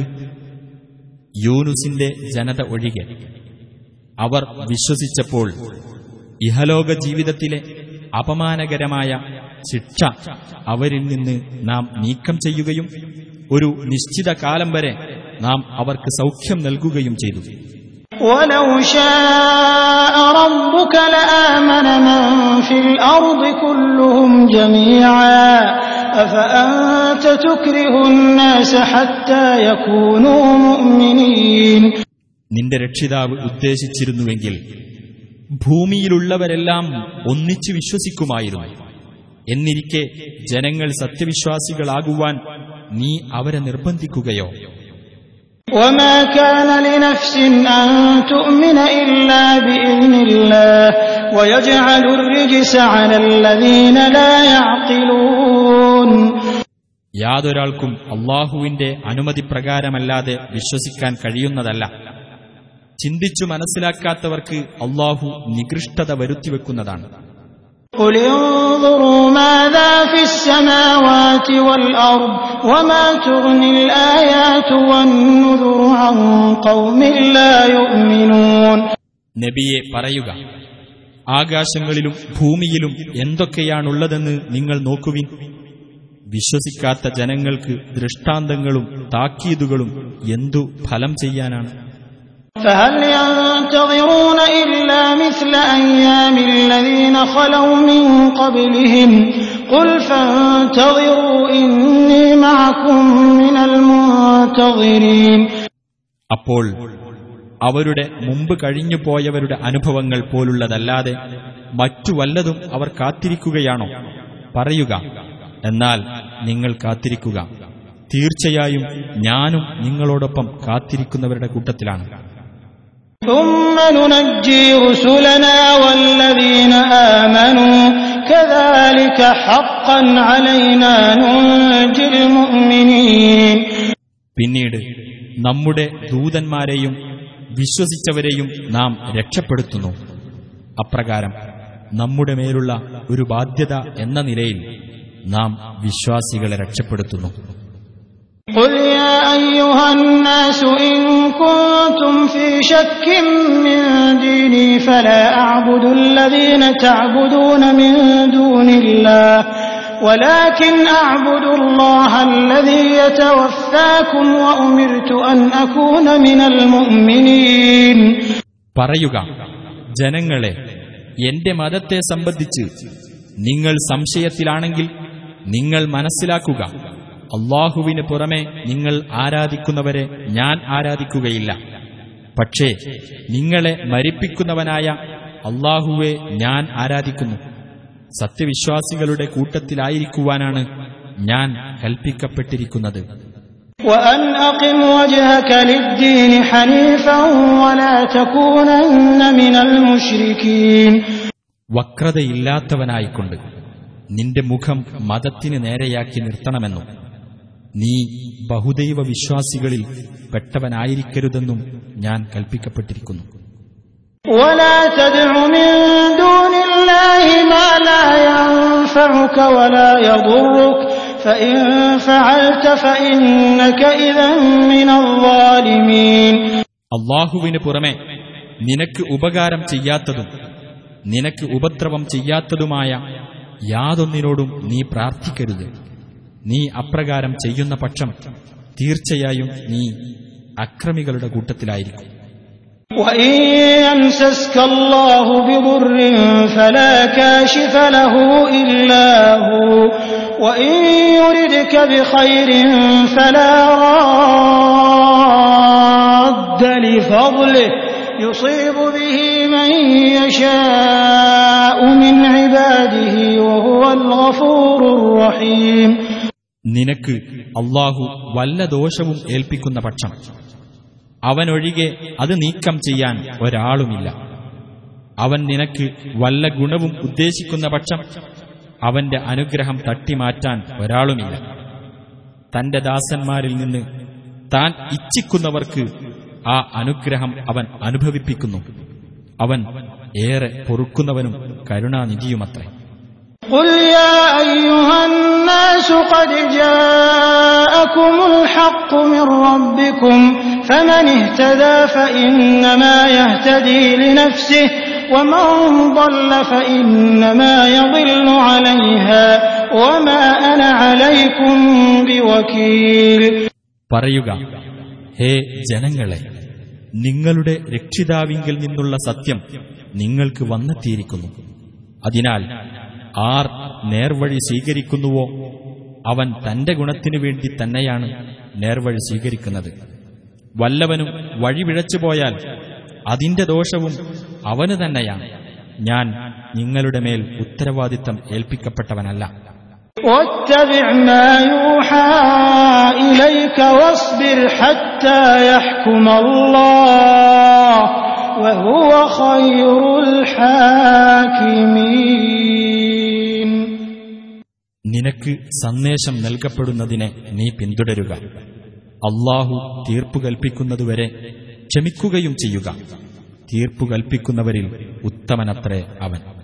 യൂനുസിന്റെ ജനത ഒഴികെ അവർ വിശ്വസിച്ചപ്പോൾ ഇഹലോക ജീവിതത്തിലെ അപമാനകരമായ ശിക്ഷ അവരിൽ നിന്ന് നാം നീക്കം ചെയ്യുകയും ഒരു നിശ്ചിത കാലം വരെ നാം അവർക്ക് സൗഖ്യം നൽകുകയും ചെയ്തു ولو شاء ربك لآمن من في الأرض كلهم جميعا أفأنت تكره الناس حتى يكونوا مؤمنين നിന്റെ രക്ഷിതാവ് ഉദ്ദേശിച്ചിരുന്നുവെങ്കിൽ ഭൂമിയിലുള്ളവരെല്ലാം ഒന്നിച്ചു വിശ്വസിക്കുമായിരുന്നു എന്നിരിക്കെ ജനങ്ങൾ സത്യവിശ്വാസികളാകുവാൻ നീ അവരെ നിർബന്ധിക്കുകയോ وما كان لنفس أن تؤمن إلا بإذن الله ويجعل الرجس على الذين لا يعقلون യാതൊരാൾക്കും അള്ളാഹുവിന്റെ അനുമതി പ്രകാരമല്ലാതെ വിശ്വസിക്കാൻ കഴിയുന്നതല്ല ചിന്തിച്ചു മനസ്സിലാക്കാത്തവർക്ക് അള്ളാഹു നികൃഷ്ടത വരുത്തിവെക്കുന്നതാണ് قل انظروا ماذا في السماوات والأرض وما تغني الآيات والنذر عن قوم لا يؤمنون നബിയെ പറയുക ആകാശങ്ങളിലും ഭൂമിയിലും എന്തൊക്കെയാണുള്ളതെന്ന് നിങ്ങൾ നോക്കുവിൻ വിശ്വസിക്കാത്ത ജനങ്ങൾക്ക് ദൃഷ്ടാന്തങ്ങളും താക്കീതുകളും എന്തു ഫലം ചെയ്യാനാണ് فهل ينتظرون إلا مثل أيام الذين خلوا من قبلهم قل فانتظروا إني معكم من المنتظرين അപ്പോൾ അവരുടെ മുമ്പ് കഴിഞ്ഞു പോയവരുടെ അനുഭവങ്ങൾ പോലുള്ളതല്ലാതെ മറ്റു വല്ലതും അവർ കാത്തിരിക്കുകയാണോ പറയുക എന്നാൽ നിങ്ങൾ കാത്തിരിക്കുക തീർച്ചയായും ഞാനും നിങ്ങളോടൊപ്പം കാത്തിരിക്കുന്നവരുടെ കൂട്ടത്തിലാണ് ثم ننجي رسلنا والذين آمنوا كذلك حقا علينا ننجي المؤمنين പിന്നീട് നമ്മുടെ ദൂതന്മാരെയും വിശ്വസിച്ചവരെയും നാം രക്ഷപ്പെടുത്തുന്നു അപ്രകാരം നമ്മുടെ മേലുള്ള ഒരു ബാധ്യത എന്ന നിലയിൽ നാം വിശ്വാസികളെ രക്ഷപ്പെടുത്തുന്നു قل يا أيها الناس إن كنتم في شك من ديني فلا أعبد الذين تعبدون من دون الله ولكن أعبد الله الذي يتوفاكم وأمرت أن أكون من المؤمنين പറയുക ജനങ്ങളെ എന്റെ മതത്തെ സംബന്ധിച്ച് നിങ്ങൾ സംശയത്തിലാണെങ്കിൽ നിങ്ങൾ മനസ്സിലാക്കുക അള്ളാഹുവിന് പുറമെ നിങ്ങൾ ആരാധിക്കുന്നവരെ ഞാൻ ആരാധിക്കുകയില്ല പക്ഷേ നിങ്ങളെ മരിപ്പിക്കുന്നവനായ അള്ളാഹുവെ ഞാൻ ആരാധിക്കുന്നു സത്യവിശ്വാസികളുടെ കൂട്ടത്തിലായിരിക്കുവാനാണ് ഞാൻ കൽപ്പിക്കപ്പെട്ടിരിക്കുന്നത് وأن أقم وجهك للدين حنيفا ولا تكونن من المشركين വക്രതയില്ലാത്തവനായിക്കൊണ്ട് നിന്റെ മുഖം മതത്തിന് നേരെയാക്കി നിർത്തണമെന്നും നീ ബഹുദൈവ വിശ്വാസികളിൽ പെട്ടവനായിരിക്കരുതെന്നും ഞാൻ കൽപ്പിക്കപ്പെട്ടിരിക്കുന്നു ولا تدع من دون الله ما لا ينفعك ولا يضرك فإن فعلت فإنك إذا من الظالمين അള്ളാഹുവിന് പുറമെ നിനക്ക് ഉപകാരം ചെയ്യാത്തതും നിനക്ക് ഉപദ്രവം ചെയ്യാത്തതുമായ യാതൊന്നിനോടും നീ പ്രാർത്ഥിക്കരുത് നീ അപ്രകാരം ചെയ്യുന്ന പക്ഷം തീർച്ചയായും നീ അക്രമികളുടെ കൂട്ടത്തിലായിരിക്കും وإن يمسسك الله بضر فلا كاشف له إلا هو وإن يردك بخير فلا راد لفضله يصيب به من يشاء من عباده وهو الغفور الرحيم നിനക്ക് അള്ളാഹു വല്ല ദോഷവും ഏൽപ്പിക്കുന്ന പക്ഷം അവനൊഴികെ അത് നീക്കം ചെയ്യാൻ ഒരാളുമില്ല അവൻ നിനക്ക് വല്ല ഗുണവും ഉദ്ദേശിക്കുന്ന പക്ഷം അവന്റെ അനുഗ്രഹം തട്ടിമാറ്റാൻ ഒരാളുമില്ല തന്റെ ദാസന്മാരിൽ നിന്ന് താൻ ഇച്ഛിക്കുന്നവർക്ക് ആ അനുഗ്രഹം അവൻ അനുഭവിപ്പിക്കുന്നു അവൻ ഏറെ പൊറുക്കുന്നവനും കരുണാനിധിയുമത്രേ قل يا أيها الناس قد جاءكم الحق من ربكم فمن اهتدى فإنما يهتدي لنفسه ومن ضل فإنما يضل عليها وما أنا عليكم بوكيل പറയുക ഹേ ജനങ്ങളെ നിങ്ങളുടെ രക്ഷിതാവിങ്കിൽ നിന്നുള്ള സത്യം നിങ്ങൾക്ക് വന്നെത്തിയിരിക്കുന്നു അതിനാൽ ആർ നേർവഴി സ്വീകരിക്കുന്നുവോ അവൻ തന്റെ ഗുണത്തിനു വേണ്ടി തന്നെയാണ് നേർവഴി സ്വീകരിക്കുന്നത് വല്ലവനും വഴി പോയാൽ അതിന്റെ ദോഷവും അവന് തന്നെയാണ് ഞാൻ നിങ്ങളുടെ മേൽ ഉത്തരവാദിത്തം ഏൽപ്പിക്കപ്പെട്ടവനല്ല واتبع ما يوحى إليك واصبر حتى يحكم الله وهو خير الحاكمين നിനക്ക് സന്ദേശം നൽകപ്പെടുന്നതിനെ നീ പിന്തുടരുക അള്ളാഹു തീർപ്പു കൽപ്പിക്കുന്നതുവരെ ക്ഷമിക്കുകയും ചെയ്യുക തീർപ്പു കൽപ്പിക്കുന്നവരിൽ ഉത്തമനത്രേ അവൻ